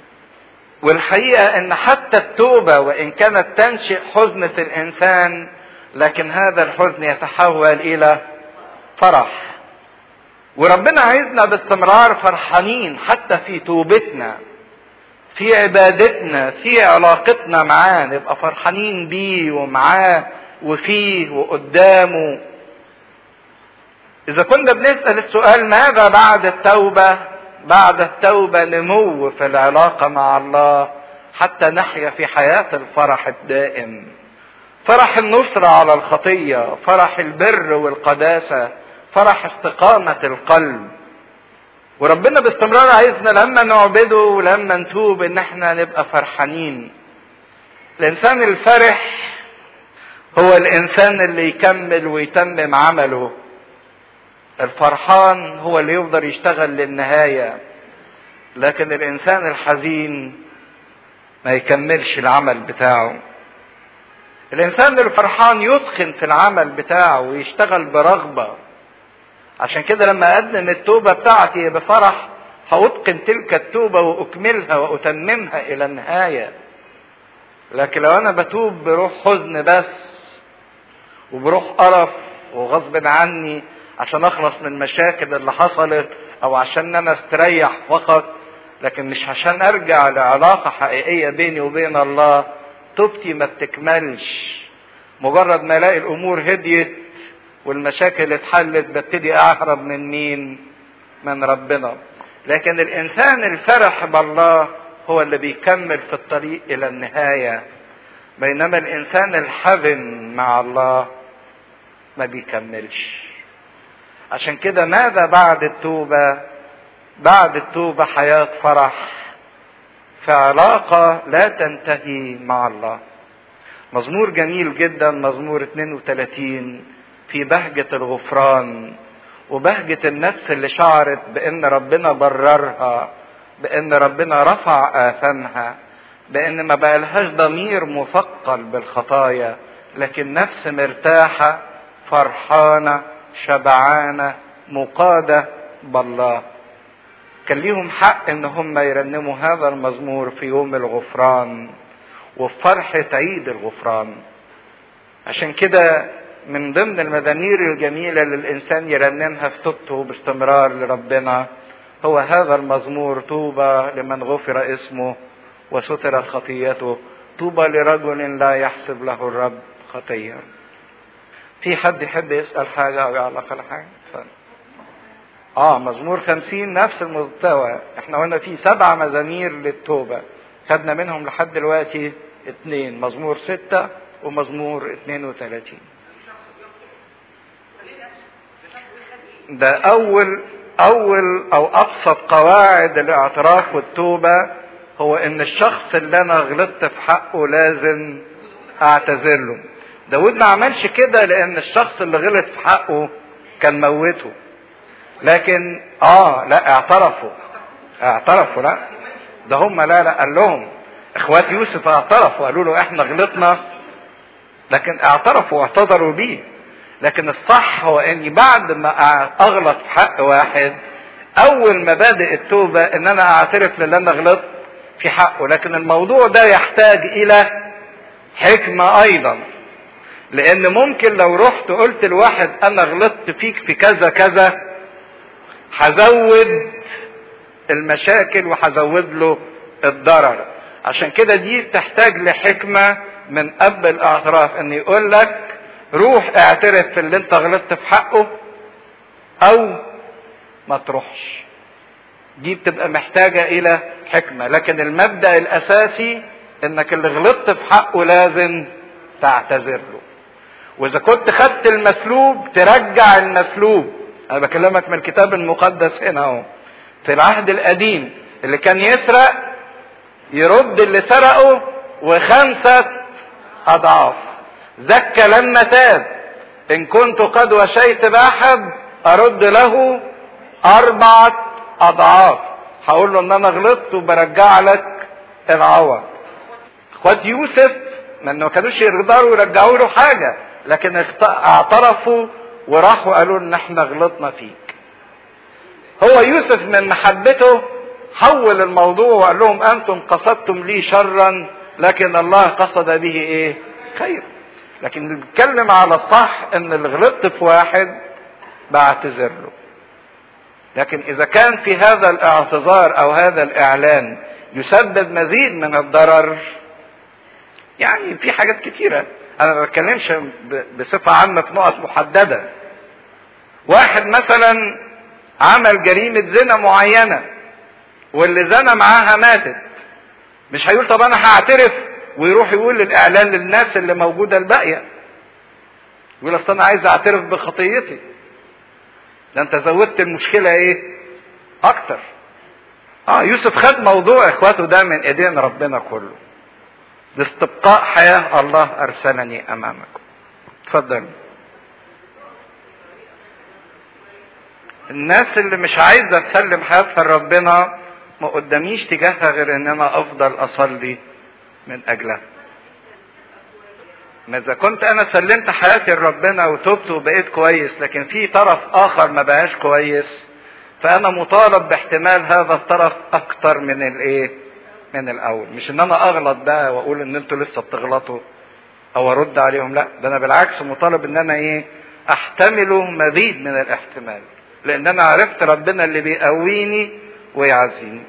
والحقيقة ان حتى التوبة وان كانت تنشئ حزن في الانسان لكن هذا الحزن يتحول الى فرح وربنا عايزنا باستمرار فرحانين حتى في توبتنا في عبادتنا في علاقتنا معاه نبقى فرحانين بيه ومعاه وفيه وقدامه اذا كنا بنسال السؤال ماذا بعد التوبه بعد التوبه نمو في العلاقه مع الله حتى نحيا في حياه الفرح الدائم فرح النصره على الخطيه فرح البر والقداسه فرح استقامه القلب وربنا باستمرار عايزنا لما نعبده ولما نتوب ان احنا نبقى فرحانين الانسان الفرح هو الانسان اللي يكمل ويتمم عمله الفرحان هو اللي يفضل يشتغل للنهاية لكن الانسان الحزين ما يكملش العمل بتاعه الانسان الفرحان يتقن في العمل بتاعه ويشتغل برغبه عشان كده لما اقدم التوبه بتاعتي بفرح هاتقن تلك التوبه واكملها واتممها الى النهايه لكن لو انا بتوب بروح حزن بس وبروح قرف وغصب عني عشان اخلص من المشاكل اللي حصلت او عشان انا استريح فقط لكن مش عشان ارجع لعلاقه حقيقيه بيني وبين الله توبتي ما بتكملش مجرد ما الاقي الامور هديت والمشاكل اتحلت ببتدي اهرب من مين من ربنا لكن الانسان الفرح بالله هو اللي بيكمل في الطريق الى النهايه بينما الانسان الحزن مع الله ما بيكملش عشان كده ماذا بعد التوبه بعد التوبه حياه فرح في علاقه لا تنتهي مع الله مزمور جميل جدا مزمور 32 في بهجة الغفران وبهجة النفس اللي شعرت بأن ربنا بررها بأن ربنا رفع آثامها بان ما بقالهاش ضمير مثقل بالخطايا لكن نفس مرتاحة فرحانة شبعانة مقادة بالله كان ليهم حق ان هم يرنموا هذا المزمور في يوم الغفران وفي فرحة عيد الغفران عشان كده من ضمن المزامير الجميلة اللي الإنسان يرنمها في توبته باستمرار لربنا هو هذا المزمور طوبى لمن غفر اسمه وسترت خطيته طوبى لرجل لا يحسب له الرب خطية في حد يحب يسأل حاجة أو يعلق على حاجة اتفضل. اه مزمور خمسين نفس المستوى احنا قلنا في سبع مزامير للتوبة خدنا منهم لحد دلوقتي اتنين مزمور ستة ومزمور اتنين وتلاتين ده اول اول او ابسط قواعد الاعتراف والتوبة هو ان الشخص اللي انا غلطت في حقه لازم اعتذر له داود ما عملش كده لان الشخص اللي غلط في حقه كان موته لكن اه لا اعترفوا اعترفوا لا ده هم لا لا قال لهم اخوات يوسف اعترفوا قالوا له احنا غلطنا لكن اعترفوا واعتذروا بيه لكن الصح هو اني بعد ما اغلط في حق واحد اول مبادئ التوبة ان انا اعترف للي انا غلطت في حقه لكن الموضوع ده يحتاج الى حكمة ايضا لان ممكن لو رحت قلت لواحد انا غلطت فيك في كذا كذا هزود المشاكل وهزود له الضرر عشان كده دي تحتاج لحكمة من اب الاعتراف ان يقول لك روح اعترف في اللي انت غلطت في حقه او ما تروحش دي بتبقى محتاجة الى حكمة لكن المبدأ الاساسي انك اللي غلطت في حقه لازم تعتذر له واذا كنت خدت المسلوب ترجع المسلوب انا بكلمك من الكتاب المقدس هنا اهو في العهد القديم اللي كان يسرق يرد اللي سرقه وخمسة اضعاف زكى لما تاب ان كنت قد وشيت باحد ارد له اربعة اضعاف هقول له ان انا غلطت وبرجع لك العوض اخوات يوسف ما كانوش يقدروا يرجعوا له حاجة لكن اعترفوا وراحوا قالوا ان احنا غلطنا فيك هو يوسف من محبته حول الموضوع وقال لهم انتم قصدتم لي شرا لكن الله قصد به ايه خير لكن بنتكلم على الصح ان اللي غلطت في واحد بعتذر له لكن اذا كان في هذا الاعتذار او هذا الاعلان يسبب مزيد من الضرر يعني في حاجات كتيره انا ما بتكلمش بصفه عامه في نقط محدده واحد مثلا عمل جريمه زنا معينه واللي زنى معاها ماتت مش هيقول طب انا هعترف ويروح يقول الاعلان للناس اللي موجوده الباقيه يقول اصل انا عايز اعترف بخطيتي ده انت زودت المشكله ايه اكتر اه يوسف خد موضوع اخواته ده من ايدين ربنا كله لاستبقاء حياه الله ارسلني امامكم اتفضل الناس اللي مش عايزه تسلم حياتها لربنا ما قداميش تجاهها غير ان انا افضل اصلي من اجلها ما اذا كنت انا سلمت حياتي لربنا وتبت وبقيت كويس لكن في طرف اخر ما بقاش كويس فانا مطالب باحتمال هذا الطرف اكتر من الايه من الاول مش ان انا اغلط بقى واقول ان انتوا لسه بتغلطوا او ارد عليهم لا ده انا بالعكس مطالب ان انا ايه احتمله مزيد من الاحتمال لان انا عرفت ربنا اللي بيقويني ويعزيني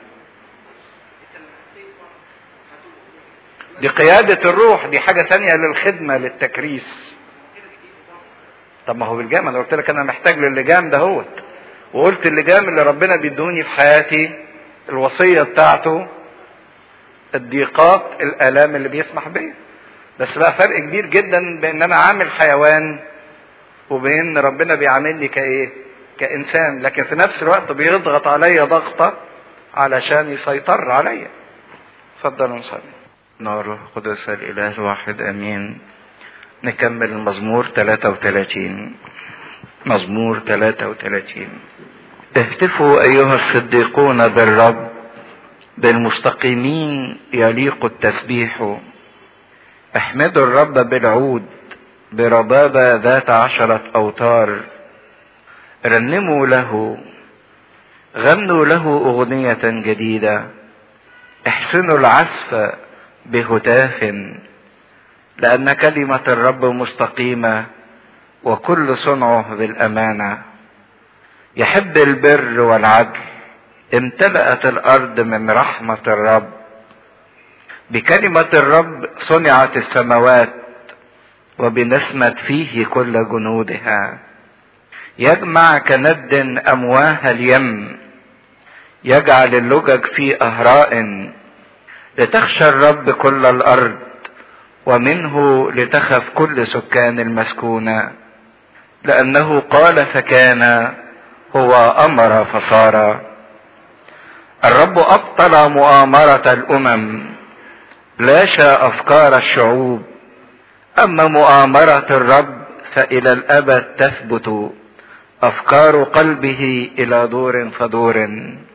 دي قيادة الروح دي حاجة تانية للخدمة للتكريس طب ما هو بالجام انا قلت لك انا محتاج للجام ده هوت وقلت اللجام اللي ربنا بيدوني في حياتي الوصية بتاعته الضيقات الالام اللي بيسمح بيها بس بقى فرق كبير جدا بين انا عامل حيوان وبين ربنا بيعاملني كايه كانسان لكن في نفس الوقت بيضغط عليا ضغطه علشان يسيطر عليا اتفضل نصلي نار قدس الاله الواحد امين نكمل المزمور 33 مزمور 33 اهتفوا ايها الصديقون بالرب بالمستقيمين يليق التسبيح احمدوا الرب بالعود بربابة ذات عشرة أوتار رنموا له غنوا له أغنية جديدة احسنوا العزف بهتاف لأن كلمة الرب مستقيمة وكل صنعه بالأمانة يحب البر والعدل امتلأت الأرض من رحمة الرب بكلمة الرب صنعت السماوات وبنسمة فيه كل جنودها يجمع كند أمواه اليم يجعل اللجج في أهراء لتخشى الرب كل الأرض ومنه لتخف كل سكان المسكونة لأنه قال فكان هو أمر فصار الرب أبطل مؤامرة الأمم لاشى أفكار الشعوب أما مؤامرة الرب فإلى الأبد تثبت أفكار قلبه إلى دور فدور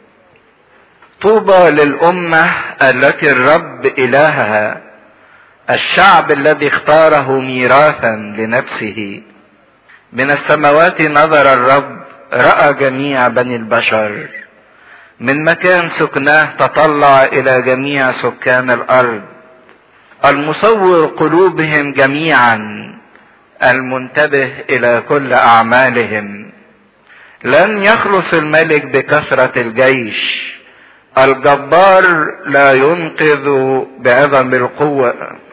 طوبى للأمة التي الرب إلهها الشعب الذي اختاره ميراثا لنفسه من السماوات نظر الرب رأى جميع بني البشر من مكان سكناه تطلع إلى جميع سكان الأرض المصور قلوبهم جميعا المنتبه إلى كل أعمالهم لن يخلص الملك بكثرة الجيش الجبار لا ينقذ بعظم القوة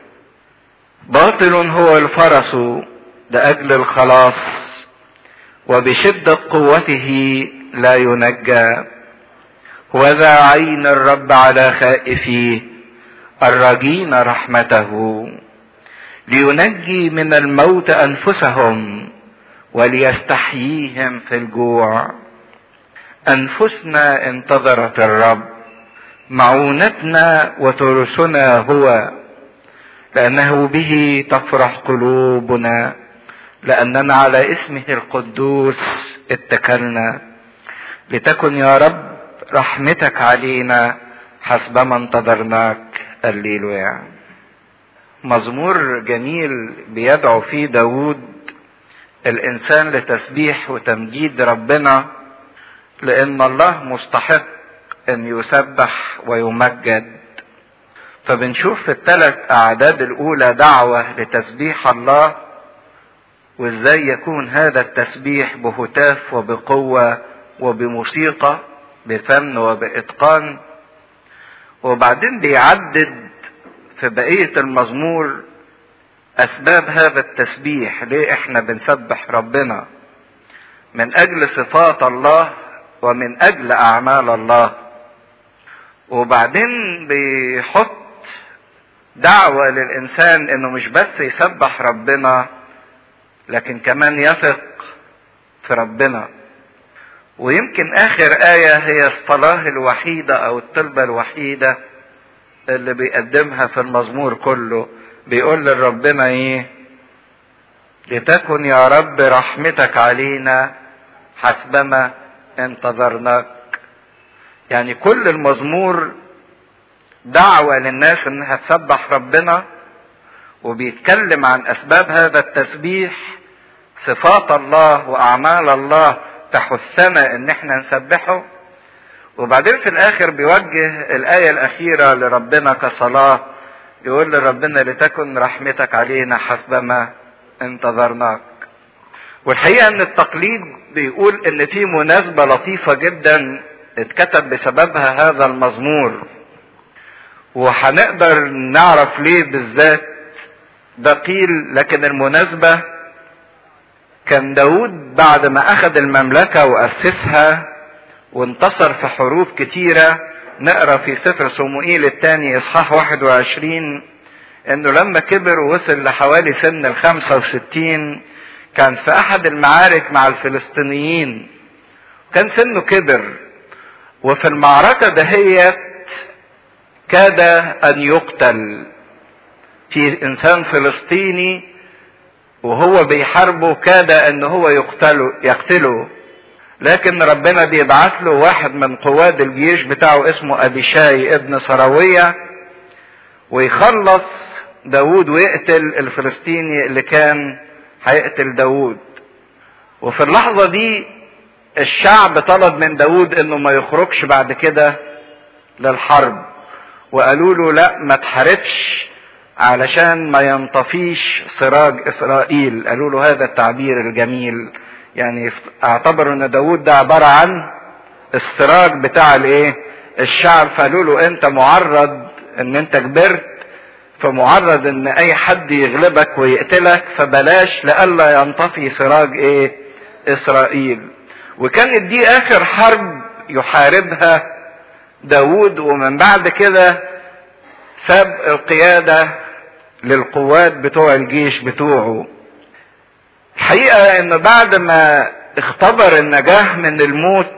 باطل هو الفرس لأجل الخلاص وبشدة قوته لا ينجى وذا عين الرب على خائفيه الراجين رحمته لينجي من الموت أنفسهم وليستحييهم في الجوع أنفسنا انتظرت الرب معونتنا وترسنا هو لأنه به تفرح قلوبنا لأننا على اسمه القدوس اتكلنا لتكن يا رب رحمتك علينا حسبما انتظرناك الليلويا مزمور جميل بيدعو فيه داود الإنسان لتسبيح وتمجيد ربنا لأن الله مستحق أن يسبح ويمجد فبنشوف في الثلاث أعداد الأولى دعوة لتسبيح الله وإزاي يكون هذا التسبيح بهتاف وبقوة وبموسيقى بفن وبإتقان وبعدين بيعدد في بقية المزمور أسباب هذا التسبيح ليه إحنا بنسبح ربنا من أجل صفات الله ومن أجل أعمال الله وبعدين بيحط دعوة للإنسان إنه مش بس يسبح ربنا لكن كمان يثق في ربنا ويمكن آخر آية هي الصلاة الوحيدة أو الطلبة الوحيدة اللي بيقدمها في المزمور كله بيقول لربنا إيه لتكن يا رب رحمتك علينا حسبما انتظرناك يعني كل المزمور دعوة للناس انها تسبح ربنا وبيتكلم عن اسباب هذا التسبيح صفات الله واعمال الله تحثنا ان احنا نسبحه وبعدين في الاخر بيوجه الايه الاخيره لربنا كصلاه يقول لربنا لتكن رحمتك علينا حسبما انتظرناك والحقيقه ان التقليد بيقول ان في مناسبه لطيفه جدا اتكتب بسببها هذا المزمور وهنقدر نعرف ليه بالذات ده قيل لكن المناسبة كان داود بعد ما أخذ المملكة وأسسها وانتصر في حروب كتيرة نقرا في سفر صموئيل الثاني إصحاح 21 إنه لما كبر ووصل لحوالي سن ال 65 كان في أحد المعارك مع الفلسطينيين كان سنه كبر وفي المعركة دهيت كاد ان يقتل في انسان فلسطيني وهو بيحاربه كاد ان هو يقتله يقتله لكن ربنا بيبعت له واحد من قواد الجيش بتاعه اسمه ابيشاي ابن سراوية ويخلص داود ويقتل الفلسطيني اللي كان هيقتل داود وفي اللحظة دي الشعب طلب من داود انه ما يخرجش بعد كده للحرب وقالوا له لا ما تحاربش علشان ما ينطفيش سراج اسرائيل قالوا له هذا التعبير الجميل يعني اعتبروا ان داود ده عبارة عن السراج بتاع الايه الشعب فقالوا له انت معرض ان انت كبرت فمعرض ان اي حد يغلبك ويقتلك فبلاش لئلا ينطفي سراج ايه اسرائيل وكانت دي اخر حرب يحاربها داود ومن بعد كده ساب القيادة للقوات بتوع الجيش بتوعه الحقيقة ان بعد ما اختبر النجاح من الموت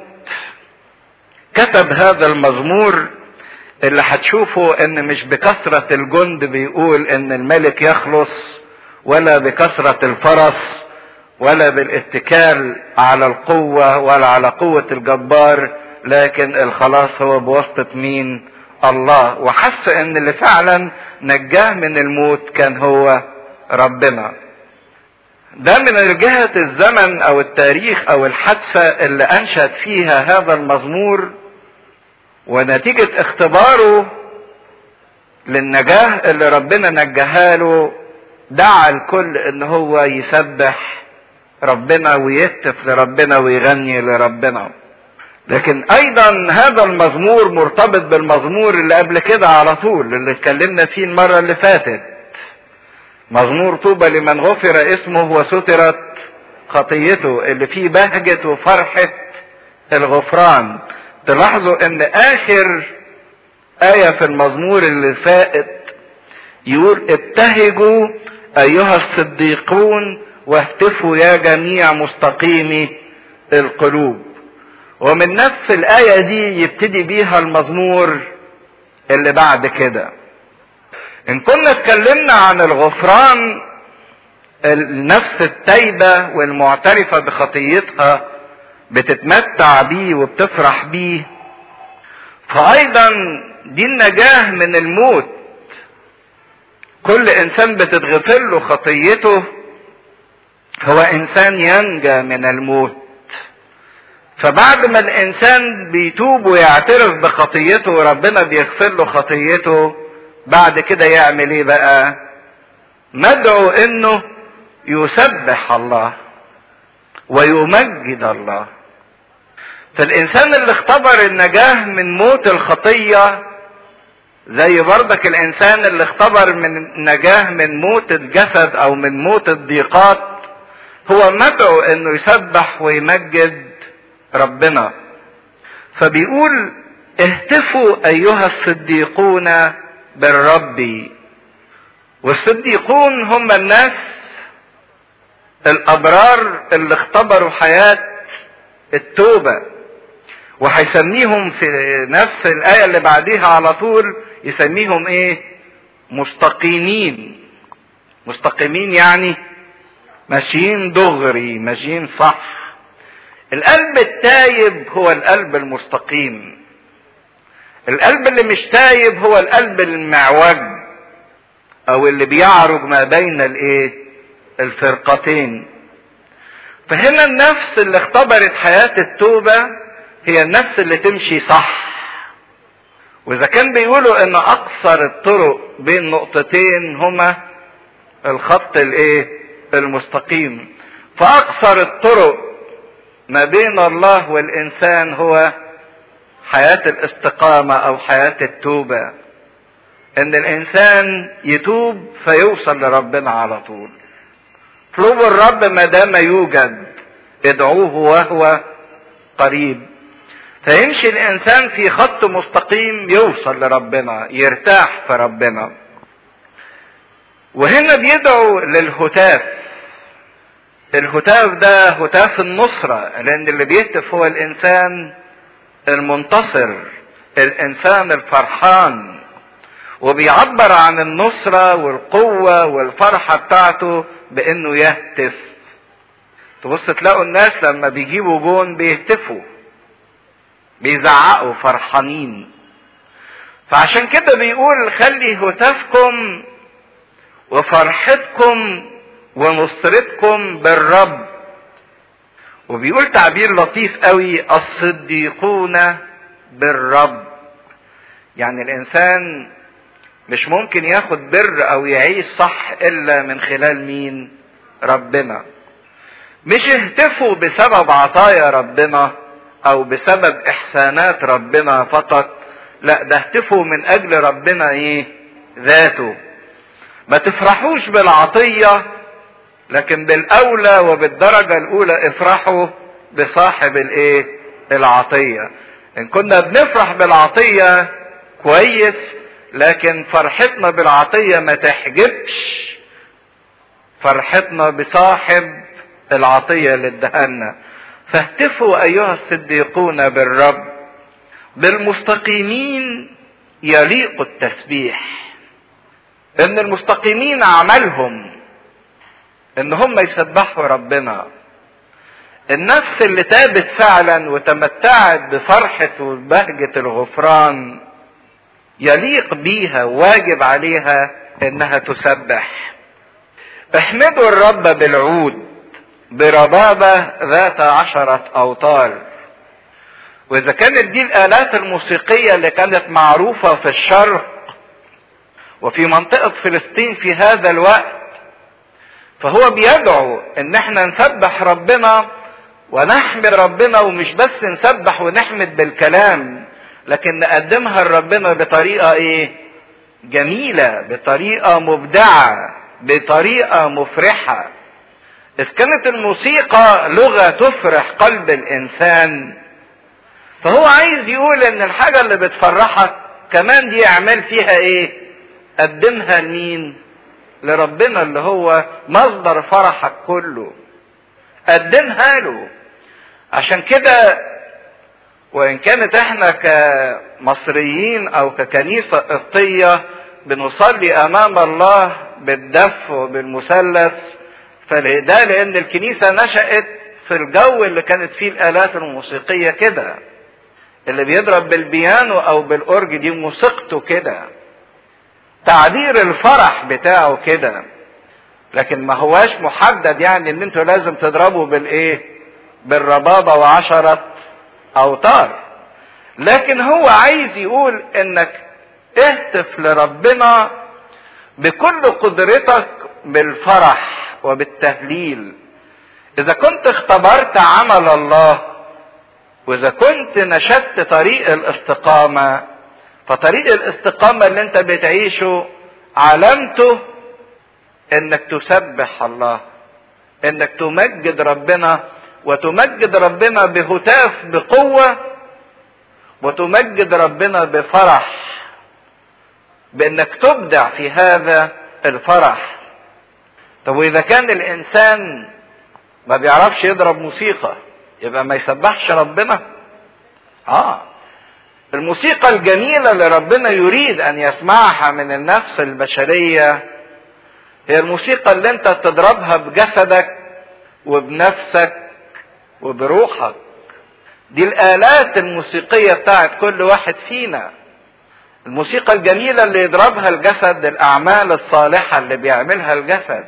كتب هذا المزمور اللي هتشوفه ان مش بكثرة الجند بيقول ان الملك يخلص ولا بكثرة الفرس ولا بالاتكال على القوة ولا على قوة الجبار لكن الخلاص هو بواسطة مين الله وحس ان اللي فعلا نجاه من الموت كان هو ربنا ده من جهة الزمن او التاريخ او الحادثة اللي انشأت فيها هذا المزمور ونتيجة اختباره للنجاة اللي ربنا نجاها له دعا الكل ان هو يسبح ربنا ويهتف لربنا ويغني لربنا لكن ايضا هذا المزمور مرتبط بالمزمور اللي قبل كده على طول اللي اتكلمنا فيه المرة اللي فاتت مزمور طوبى لمن غفر اسمه وسترت خطيته اللي فيه بهجة وفرحة الغفران تلاحظوا ان اخر آية في المزمور اللي فائت يقول ابتهجوا ايها الصديقون واهتفوا يا جميع مستقيمي القلوب ومن نفس الآية دي يبتدي بيها المزمور اللي بعد كده إن كنا اتكلمنا عن الغفران النفس التايبة والمعترفة بخطيتها بتتمتع بيه وبتفرح بيه فأيضا دي النجاة من الموت كل إنسان بتتغفر له خطيته هو إنسان ينجى من الموت فبعد ما الانسان بيتوب ويعترف بخطيته وربنا بيغفر له خطيته بعد كده يعمل ايه بقى مدعو انه يسبح الله ويمجد الله فالانسان اللي اختبر النجاة من موت الخطية زي برضك الانسان اللي اختبر من النجاة من موت الجسد او من موت الضيقات هو مدعو انه يسبح ويمجد ربنا فبيقول اهتفوا ايها الصديقون بالرب والصديقون هم الناس الابرار اللي اختبروا حياة التوبة وهيسميهم في نفس الآية اللي بعديها على طول يسميهم ايه مستقيمين مستقيمين يعني ماشيين دغري ماشيين صح القلب التايب هو القلب المستقيم القلب اللي مش تايب هو القلب المعوج او اللي بيعرج ما بين الايه الفرقتين فهنا النفس اللي اختبرت حياة التوبة هي النفس اللي تمشي صح واذا كان بيقولوا ان اقصر الطرق بين نقطتين هما الخط الايه المستقيم فاقصر الطرق ما بين الله والانسان هو حياة الاستقامة او حياة التوبة ان الانسان يتوب فيوصل لربنا على طول اطلبوا الرب ما دام يوجد ادعوه وهو قريب فيمشي الانسان في خط مستقيم يوصل لربنا يرتاح في ربنا وهنا بيدعو للهتاف الهتاف ده هتاف النصرة لان اللي بيهتف هو الانسان المنتصر الانسان الفرحان وبيعبر عن النصرة والقوة والفرحة بتاعته بانه يهتف تبص تلاقوا الناس لما بيجيبوا جون بيهتفوا بيزعقوا فرحانين فعشان كده بيقول خلي هتافكم وفرحتكم ونصرتكم بالرب وبيقول تعبير لطيف قوي الصديقون بالرب يعني الانسان مش ممكن ياخد بر او يعيش صح الا من خلال مين ربنا مش اهتفوا بسبب عطايا ربنا او بسبب احسانات ربنا فقط لا ده اهتفوا من اجل ربنا ايه ذاته ما تفرحوش بالعطية لكن بالاولى وبالدرجة الاولى افرحوا بصاحب الايه العطية ان كنا بنفرح بالعطية كويس لكن فرحتنا بالعطية ما تحجبش فرحتنا بصاحب العطية اللي ادهالنا فاهتفوا ايها الصديقون بالرب بالمستقيمين يليق التسبيح ان المستقيمين عملهم ان هم يسبحوا ربنا النفس اللي تابت فعلا وتمتعت بفرحة وبهجة الغفران يليق بيها واجب عليها انها تسبح احمدوا الرب بالعود بربابة ذات عشرة اوتار واذا كانت دي الالات الموسيقية اللي كانت معروفة في الشرق وفي منطقة فلسطين في هذا الوقت فهو بيدعو ان احنا نسبح ربنا ونحمد ربنا ومش بس نسبح ونحمد بالكلام لكن نقدمها لربنا بطريقة ايه جميلة بطريقة مبدعة بطريقة مفرحة إذ كانت الموسيقى لغة تفرح قلب الإنسان فهو عايز يقول إن الحاجة اللي بتفرحك كمان دي أعمال فيها إيه؟ قدمها لمين؟ لربنا اللي هو مصدر فرحك كله. قدمها له. عشان كده وإن كانت إحنا كمصريين أو ككنيسة قبطية بنصلي أمام الله بالدف وبالمثلث فده لان الكنيسه نشات في الجو اللي كانت فيه الالات الموسيقيه كده اللي بيضرب بالبيانو او بالاورج دي موسيقته كده تعبير الفرح بتاعه كده لكن ما هواش محدد يعني ان انتوا لازم تضربوا بالايه بالربابه وعشرة اوتار لكن هو عايز يقول انك اهتف لربنا بكل قدرتك بالفرح وبالتهليل اذا كنت اختبرت عمل الله واذا كنت نشدت طريق الاستقامة فطريق الاستقامة اللي انت بتعيشه علامته انك تسبح الله انك تمجد ربنا وتمجد ربنا بهتاف بقوة وتمجد ربنا بفرح بانك تبدع في هذا الفرح طب واذا كان الانسان ما بيعرفش يضرب موسيقى يبقى ما يسبحش ربنا اه الموسيقى الجميلة اللي ربنا يريد ان يسمعها من النفس البشرية هي الموسيقى اللي انت تضربها بجسدك وبنفسك وبروحك دي الالات الموسيقية بتاعت كل واحد فينا الموسيقى الجميلة اللي يضربها الجسد الاعمال الصالحة اللي بيعملها الجسد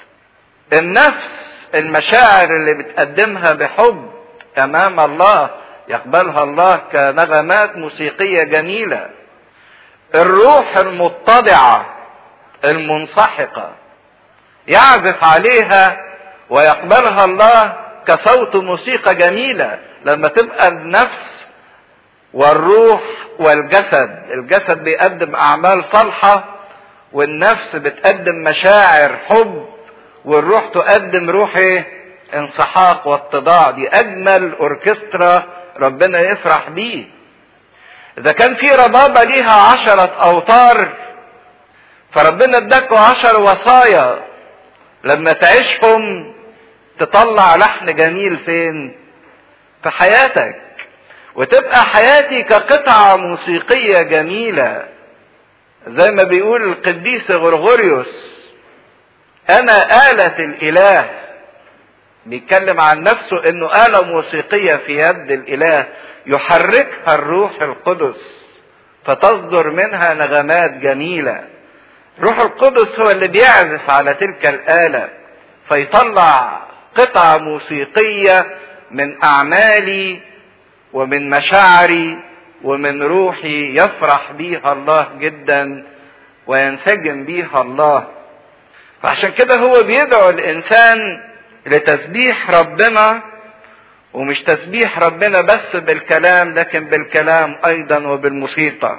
النفس المشاعر اللي بتقدمها بحب امام الله يقبلها الله كنغمات موسيقيه جميله الروح المتضعه المنسحقه يعزف عليها ويقبلها الله كصوت موسيقى جميله لما تبقى النفس والروح والجسد الجسد بيقدم اعمال صالحه والنفس بتقدم مشاعر حب والروح تقدم روح ايه انسحاق واتضاع دي اجمل اوركسترا ربنا يفرح بيه اذا كان في ربابة ليها عشرة اوتار فربنا اداكوا عشر وصايا لما تعيشهم تطلع لحن جميل فين في حياتك وتبقى حياتي كقطعة موسيقية جميلة زي ما بيقول القديس غرغوريوس انا آلة الاله بيتكلم عن نفسه انه آلة موسيقية في يد الاله يحركها الروح القدس فتصدر منها نغمات جميلة روح القدس هو اللي بيعزف على تلك الآلة فيطلع قطعة موسيقية من أعمالي ومن مشاعري ومن روحي يفرح بيها الله جدا وينسجم بيها الله فعشان كده هو بيدعو الإنسان لتسبيح ربنا ومش تسبيح ربنا بس بالكلام لكن بالكلام أيضا وبالموسيقى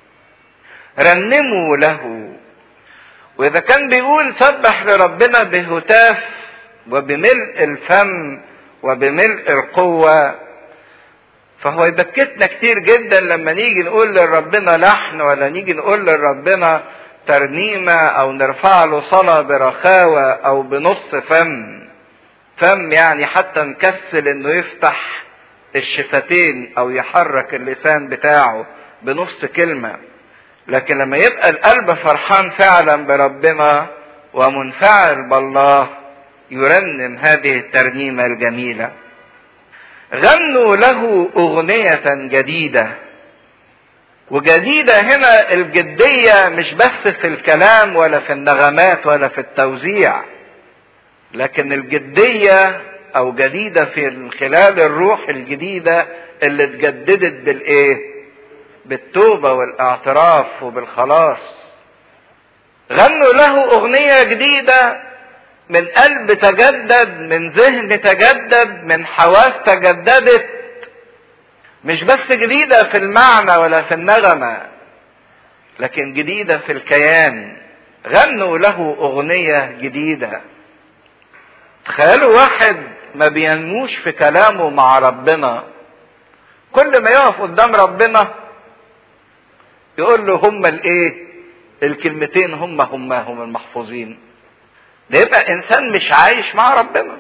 رنموا له واذا كان بيقول سبح لربنا بهتاف وبملء الفم وبملء القوة فهو يبكتنا كتير جدا لما نيجي نقول لربنا لحن ولا نيجي نقول لربنا ترنيمة او نرفع له صلاة برخاوة او بنص فم فم يعني حتى نكسل انه يفتح الشفتين او يحرك اللسان بتاعه بنص كلمه لكن لما يبقى القلب فرحان فعلا بربنا ومنفعل بالله يرنم هذه الترنيمة الجميلة غنوا له أغنية جديدة وجديدة هنا الجدية مش بس في الكلام ولا في النغمات ولا في التوزيع لكن الجدية أو جديدة في خلال الروح الجديدة اللي اتجددت بالإيه؟ بالتوبة والاعتراف وبالخلاص غنوا له أغنية جديدة من قلب تجدد من ذهن تجدد من حواس تجددت مش بس جديدة في المعنى ولا في النغمة لكن جديدة في الكيان غنوا له أغنية جديدة تخيلوا واحد ما بينموش في كلامه مع ربنا كل ما يقف قدام ربنا يقول له هما الايه الكلمتين هما هما هم المحفوظين ده يبقى انسان مش عايش مع ربنا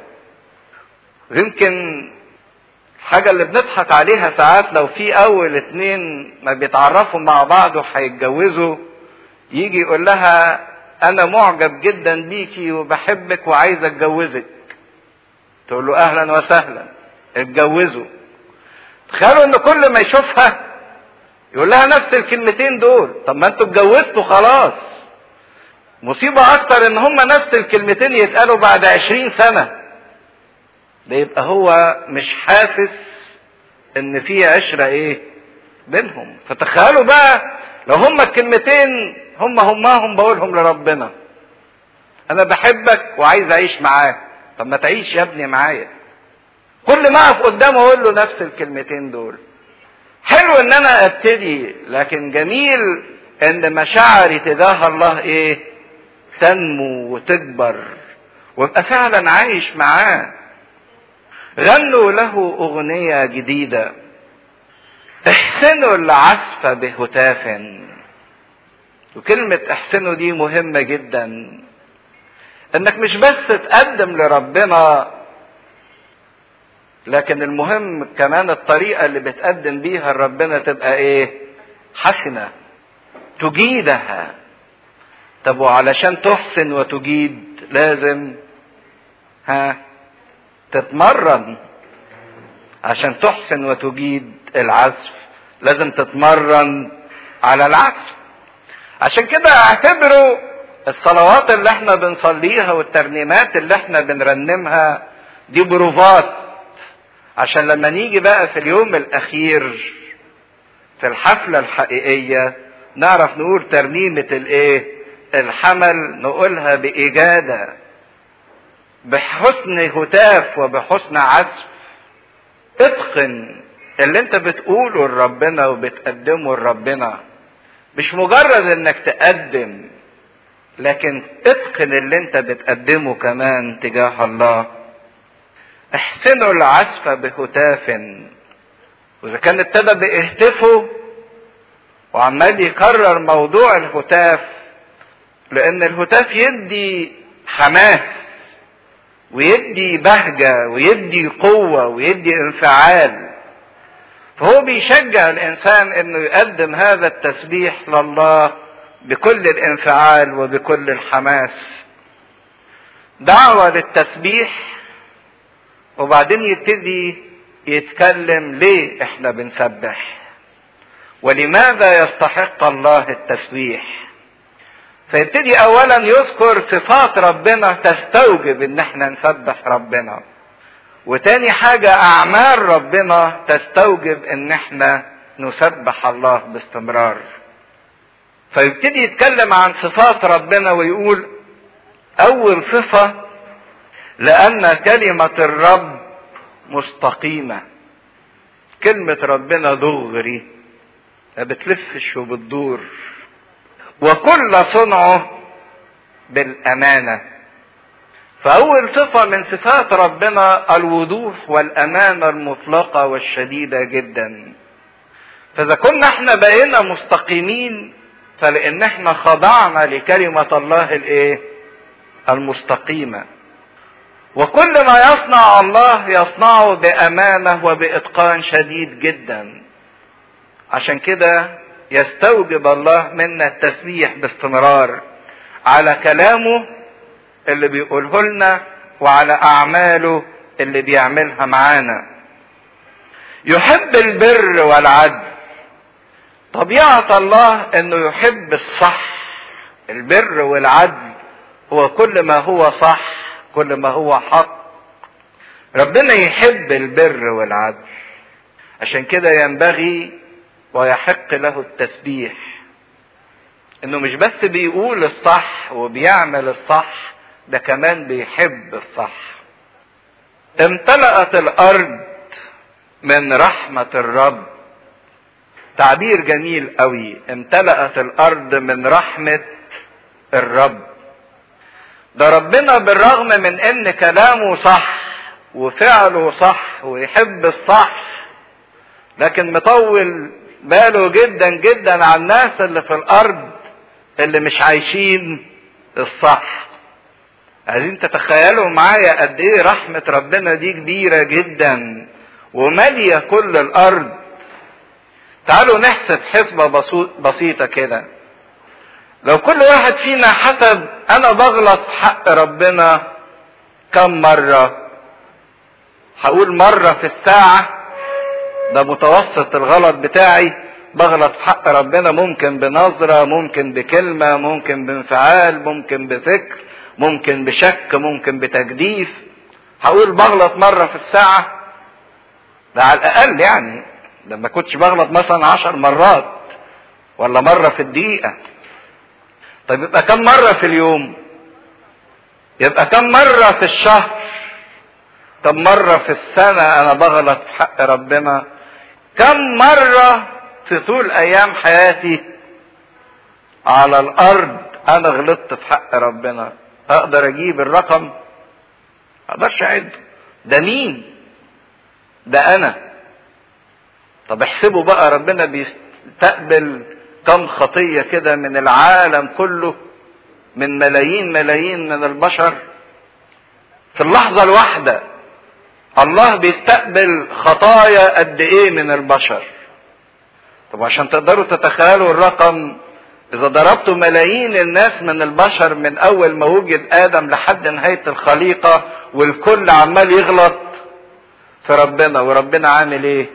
يمكن الحاجة اللي بنضحك عليها ساعات لو في اول اتنين ما بيتعرفوا مع بعض وهيتجوزوا يجي يقول لها انا معجب جدا بيكي وبحبك وعايز اتجوزك تقول له اهلا وسهلا اتجوزوا تخيلوا ان كل ما يشوفها يقول لها نفس الكلمتين دول طب ما انتوا اتجوزتوا خلاص مصيبة اكتر ان هما نفس الكلمتين يتقالوا بعد عشرين سنة ده يبقى هو مش حاسس ان في عشرة ايه بينهم فتخيلوا بقى لو هما الكلمتين هما هماهم بقولهم لربنا انا بحبك وعايز اعيش معاك طب ما تعيش يا ابني معايا كل ما اقف قدامه اقول له نفس الكلمتين دول حلو ان انا ابتدي لكن جميل ان مشاعري تجاه الله ايه تنمو وتكبر وابقى فعلا عايش معاه غنوا له اغنية جديدة احسنوا العزف بهتاف وكلمة احسنوا دي مهمة جدا انك مش بس تقدم لربنا لكن المهم كمان الطريقة اللي بتقدم بيها لربنا تبقى ايه حسنة تجيدها طب وعلشان تحسن وتجيد لازم ها تتمرن عشان تحسن وتجيد العزف لازم تتمرن على العزف عشان كده اعتبروا الصلوات اللي احنا بنصليها والترنيمات اللي احنا بنرنمها دي بروفات عشان لما نيجي بقى في اليوم الاخير في الحفلة الحقيقية نعرف نقول ترنيمة الايه الحمل نقولها بإجادة بحسن هتاف وبحسن عزف اتقن اللي انت بتقوله لربنا وبتقدمه لربنا مش مجرد انك تقدم لكن اتقن اللي انت بتقدمه كمان تجاه الله احسنوا العزف بهتاف واذا كان ابتدى باهتفوا وعمال يكرر موضوع الهتاف لان الهتاف يدي حماس ويدي بهجة ويدي قوة ويدي انفعال فهو بيشجع الانسان انه يقدم هذا التسبيح لله بكل الانفعال وبكل الحماس دعوة للتسبيح وبعدين يبتدي يتكلم ليه احنا بنسبح ولماذا يستحق الله التسبيح فيبتدي اولا يذكر صفات ربنا تستوجب ان احنا نسبح ربنا وتاني حاجة اعمال ربنا تستوجب ان احنا نسبح الله باستمرار فيبتدي يتكلم عن صفات ربنا ويقول اول صفة لان كلمة الرب مستقيمة كلمة ربنا دغري ما بتلفش وبتدور وكل صنعه بالامانه فاول صفه من صفات ربنا الوضوح والامانه المطلقه والشديده جدا فاذا كنا احنا بقينا مستقيمين فلان احنا خضعنا لكلمه الله الايه المستقيمه وكل ما يصنع الله يصنعه بامانه وباتقان شديد جدا عشان كده يستوجب الله منا التسبيح باستمرار على كلامه اللي بيقوله لنا وعلى اعماله اللي بيعملها معانا يحب البر والعدل طبيعة الله انه يحب الصح البر والعدل هو كل ما هو صح كل ما هو حق ربنا يحب البر والعدل عشان كده ينبغي ويحق له التسبيح انه مش بس بيقول الصح وبيعمل الصح ده كمان بيحب الصح امتلأت الارض من رحمة الرب تعبير جميل قوي امتلأت الارض من رحمة الرب ده ربنا بالرغم من ان كلامه صح وفعله صح ويحب الصح لكن مطول باله جدا جدا على الناس اللي في الارض اللي مش عايشين الصح عايزين تتخيلوا معايا قد ايه رحمة ربنا دي كبيرة جدا ومالية كل الارض تعالوا نحسب حسبة بسيطة كده لو كل واحد فينا حسب انا بغلط في حق ربنا كم مرة هقول مرة في الساعة ده متوسط الغلط بتاعي بغلط في حق ربنا ممكن بنظرة ممكن بكلمة ممكن بانفعال ممكن بفكر ممكن بشك ممكن بتجديف هقول بغلط مرة في الساعة ده على الأقل يعني ده ما كنتش بغلط مثلا عشر مرات ولا مرة في الدقيقة طيب يبقى كم مرة في اليوم يبقى كم مرة في الشهر طب مرة في السنة أنا بغلط في حق ربنا كم مرة في طول أيام حياتي على الأرض أنا غلطت في حق ربنا أقدر أجيب الرقم أقدرش أعد ده مين ده أنا طب احسبوا بقى ربنا بيستقبل كم خطية كده من العالم كله من ملايين ملايين من البشر في اللحظة الواحدة الله بيستقبل خطايا قد ايه من البشر طب عشان تقدروا تتخيلوا الرقم اذا ضربتوا ملايين الناس من البشر من اول ما وجد ادم لحد نهاية الخليقة والكل عمال يغلط في ربنا وربنا عامل ايه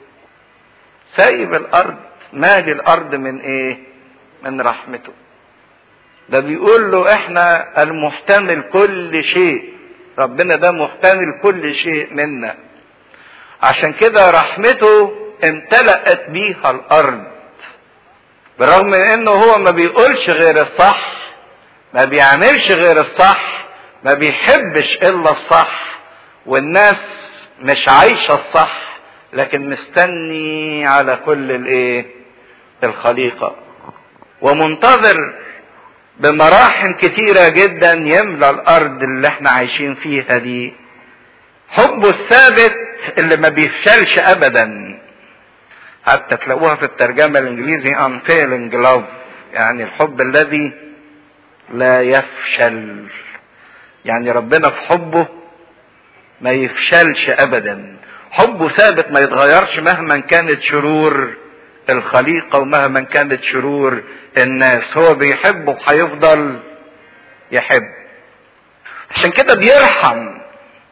سايب الارض مالي الارض من ايه من رحمته ده بيقول له احنا المحتمل كل شيء ربنا ده محتمل كل شيء منا عشان كده رحمته امتلأت بيها الارض بالرغم من انه هو ما بيقولش غير الصح ما بيعملش غير الصح ما بيحبش الا الصح والناس مش عايشة الصح لكن مستني على كل الايه الخليقة ومنتظر بمراحم كتيرة جدا يملى الارض اللي احنا عايشين فيها دي حبه الثابت اللي ما بيفشلش ابدا حتى تلاقوها في الترجمة الانجليزي unfailing love يعني الحب الذي لا يفشل يعني ربنا في حبه ما يفشلش ابدا حبه ثابت ما يتغيرش مهما كانت شرور الخليقة ومهما كانت شرور الناس هو بيحب وهيفضل يحب عشان كده بيرحم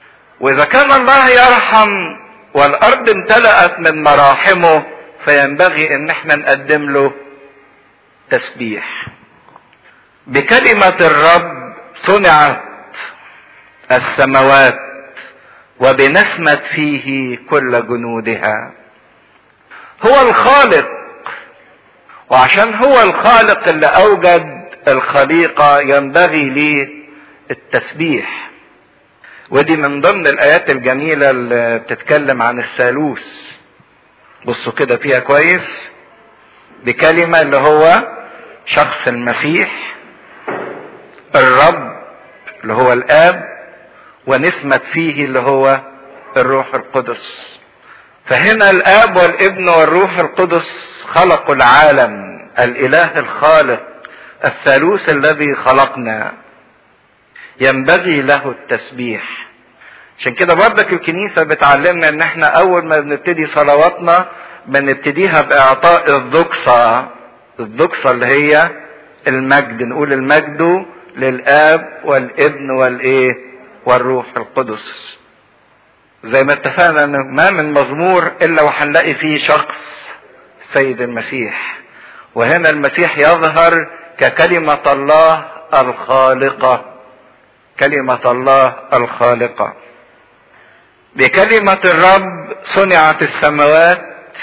واذا كان الله يرحم والارض امتلأت من مراحمه فينبغي ان احنا نقدم له تسبيح بكلمة الرب صنعت السماوات وبنسمة فيه كل جنودها هو الخالق وعشان هو الخالق اللي اوجد الخليقة ينبغي ليه التسبيح ودي من ضمن الايات الجميلة اللي بتتكلم عن الثالوث بصوا كده فيها كويس بكلمة اللي هو شخص المسيح الرب اللي هو الاب ونسمة فيه اللي هو الروح القدس فهنا الاب والابن والروح القدس خلقوا العالم الاله الخالق الثالوث الذي خلقنا ينبغي له التسبيح عشان كده برضك الكنيسه بتعلمنا ان احنا اول ما بنبتدي صلواتنا بنبتديها باعطاء الذكصه الذكصه اللي هي المجد نقول المجد للاب والابن والايه والروح القدس زي ما اتفقنا ان ما من مزمور الا وهنلاقي فيه شخص السيد المسيح وهنا المسيح يظهر ككلمة الله الخالقة كلمة الله الخالقة بكلمة الرب صنعت السماوات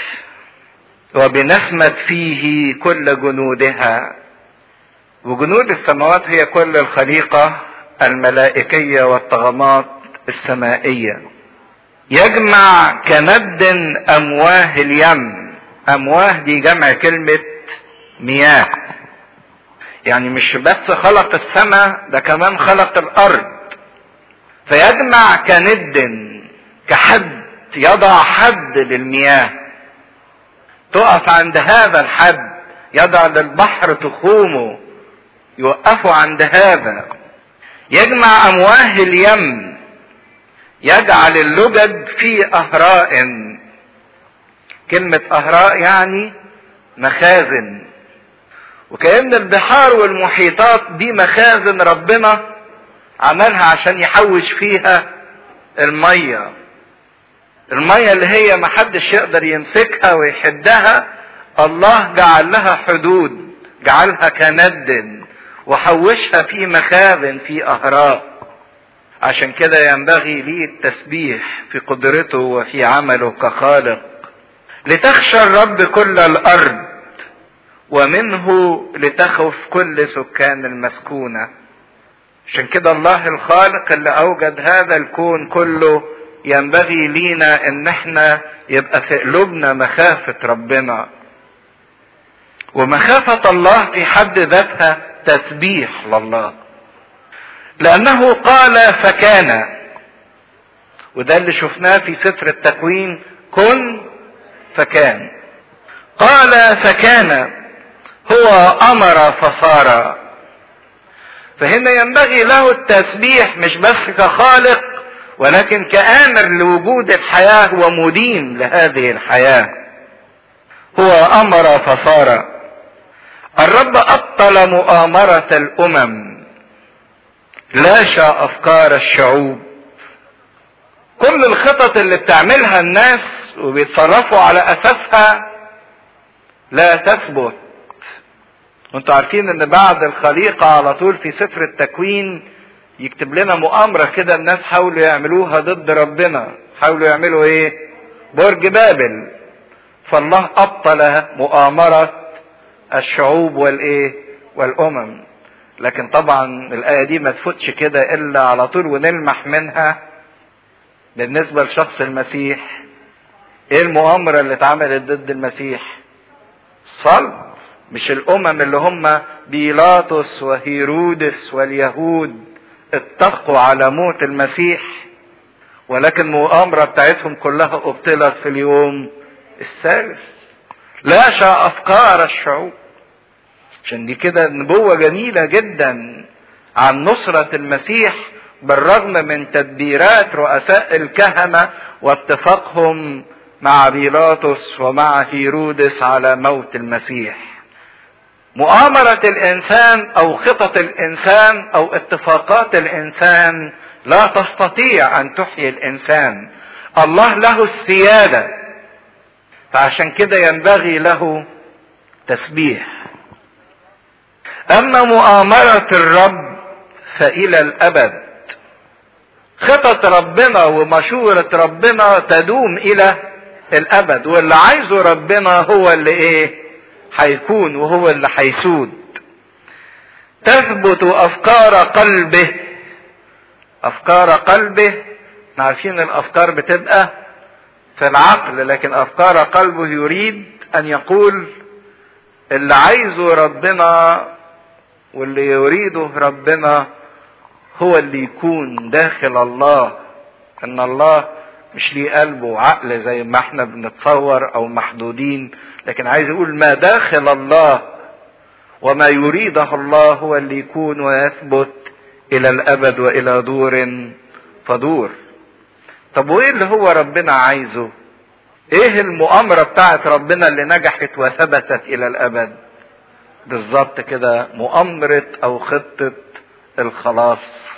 وبنسمة فيه كل جنودها وجنود السماوات هي كل الخليقة الملائكية والطغمات السمائية يجمع كمد أمواه اليم أمواه دي جمع كلمة مياه يعني مش بس خلق السماء ده كمان خلق الأرض فيجمع كند كحد يضع حد للمياه تقف عند هذا الحد يضع للبحر تخومه يوقفوا عند هذا يجمع امواه اليم يجعل اللجج في اهراء كلمة اهراء يعني مخازن وكأن البحار والمحيطات دي مخازن ربنا عملها عشان يحوش فيها المية المية اللي هي محدش يقدر يمسكها ويحدها الله جعل لها حدود جعلها كند وحوشها في مخازن في اهراء عشان كده ينبغي لي التسبيح في قدرته وفي عمله كخالق لتخشى الرب كل الارض ومنه لتخف كل سكان المسكونه عشان كده الله الخالق اللي اوجد هذا الكون كله ينبغي لينا ان احنا يبقى في قلوبنا مخافه ربنا ومخافه الله في حد ذاتها تسبيح لله لانه قال فكان وده اللي شفناه في سفر التكوين كن فكان قال فكان هو امر فصار فهنا ينبغي له التسبيح مش بس كخالق ولكن كامر لوجود الحياه ومدين لهذه الحياه هو امر فصار الرب ابطل مؤامره الامم لاشى افكار الشعوب كل الخطط اللي بتعملها الناس وبيتصرفوا على اساسها لا تثبت وانتوا عارفين ان بعد الخليقة على طول في سفر التكوين يكتب لنا مؤامرة كده الناس حاولوا يعملوها ضد ربنا حاولوا يعملوا ايه برج بابل فالله ابطل مؤامرة الشعوب والايه والامم لكن طبعا الايه دي ما تفوتش كده الا على طول ونلمح منها بالنسبه لشخص المسيح ايه المؤامره اللي اتعملت ضد المسيح صلب مش الامم اللي هم بيلاطس وهيرودس واليهود اتقوا على موت المسيح ولكن المؤامرة بتاعتهم كلها ابطلت في اليوم الثالث لاشى افكار الشعوب عشان دي كده نبوة جميلة جدا عن نصرة المسيح بالرغم من تدبيرات رؤساء الكهنة واتفاقهم مع بيلاطس ومع هيرودس على موت المسيح مؤامرة الإنسان أو خطط الإنسان أو اتفاقات الإنسان لا تستطيع ان تحيي الانسان الله له السياده فعشان كده ينبغي له تسبيح اما مؤامره الرب فالى الابد خطط ربنا ومشورة ربنا تدوم الى الابد واللي عايزه ربنا هو اللي ايه هيكون وهو اللي هيسود تثبت افكار قلبه افكار قلبه عارفين الافكار بتبقى في العقل لكن افكار قلبه يريد ان يقول اللي عايزه ربنا واللي يريده ربنا هو اللي يكون داخل الله ان الله مش ليه قلب وعقل زي ما احنا بنتصور او محدودين لكن عايز يقول ما داخل الله وما يريده الله هو اللي يكون ويثبت الى الابد والى دور فدور طب وايه اللي هو ربنا عايزه ايه المؤامرة بتاعت ربنا اللي نجحت وثبتت الى الابد بالظبط كده مؤامرة او خطة الخلاص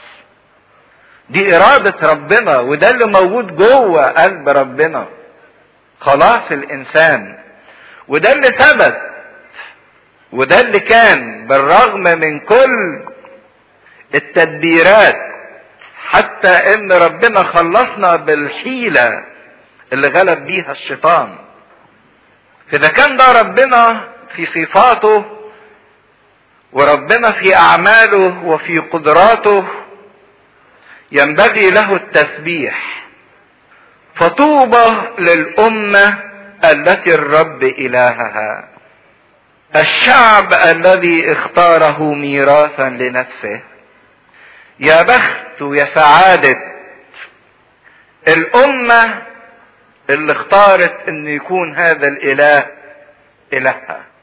دي ارادة ربنا وده اللي موجود جوه قلب ربنا خلاص الانسان وده اللي ثبت وده اللي كان بالرغم من كل التدبيرات حتى ان ربنا خلصنا بالحيلة اللي غلب بيها الشيطان فاذا كان ده ربنا في صفاته وربنا في اعماله وفي قدراته ينبغي له التسبيح فطوبى للامه التي الرب الهها الشعب الذي اختاره ميراثا لنفسه يا بخت ويا سعاده الامه اللي اختارت ان يكون هذا الاله الهها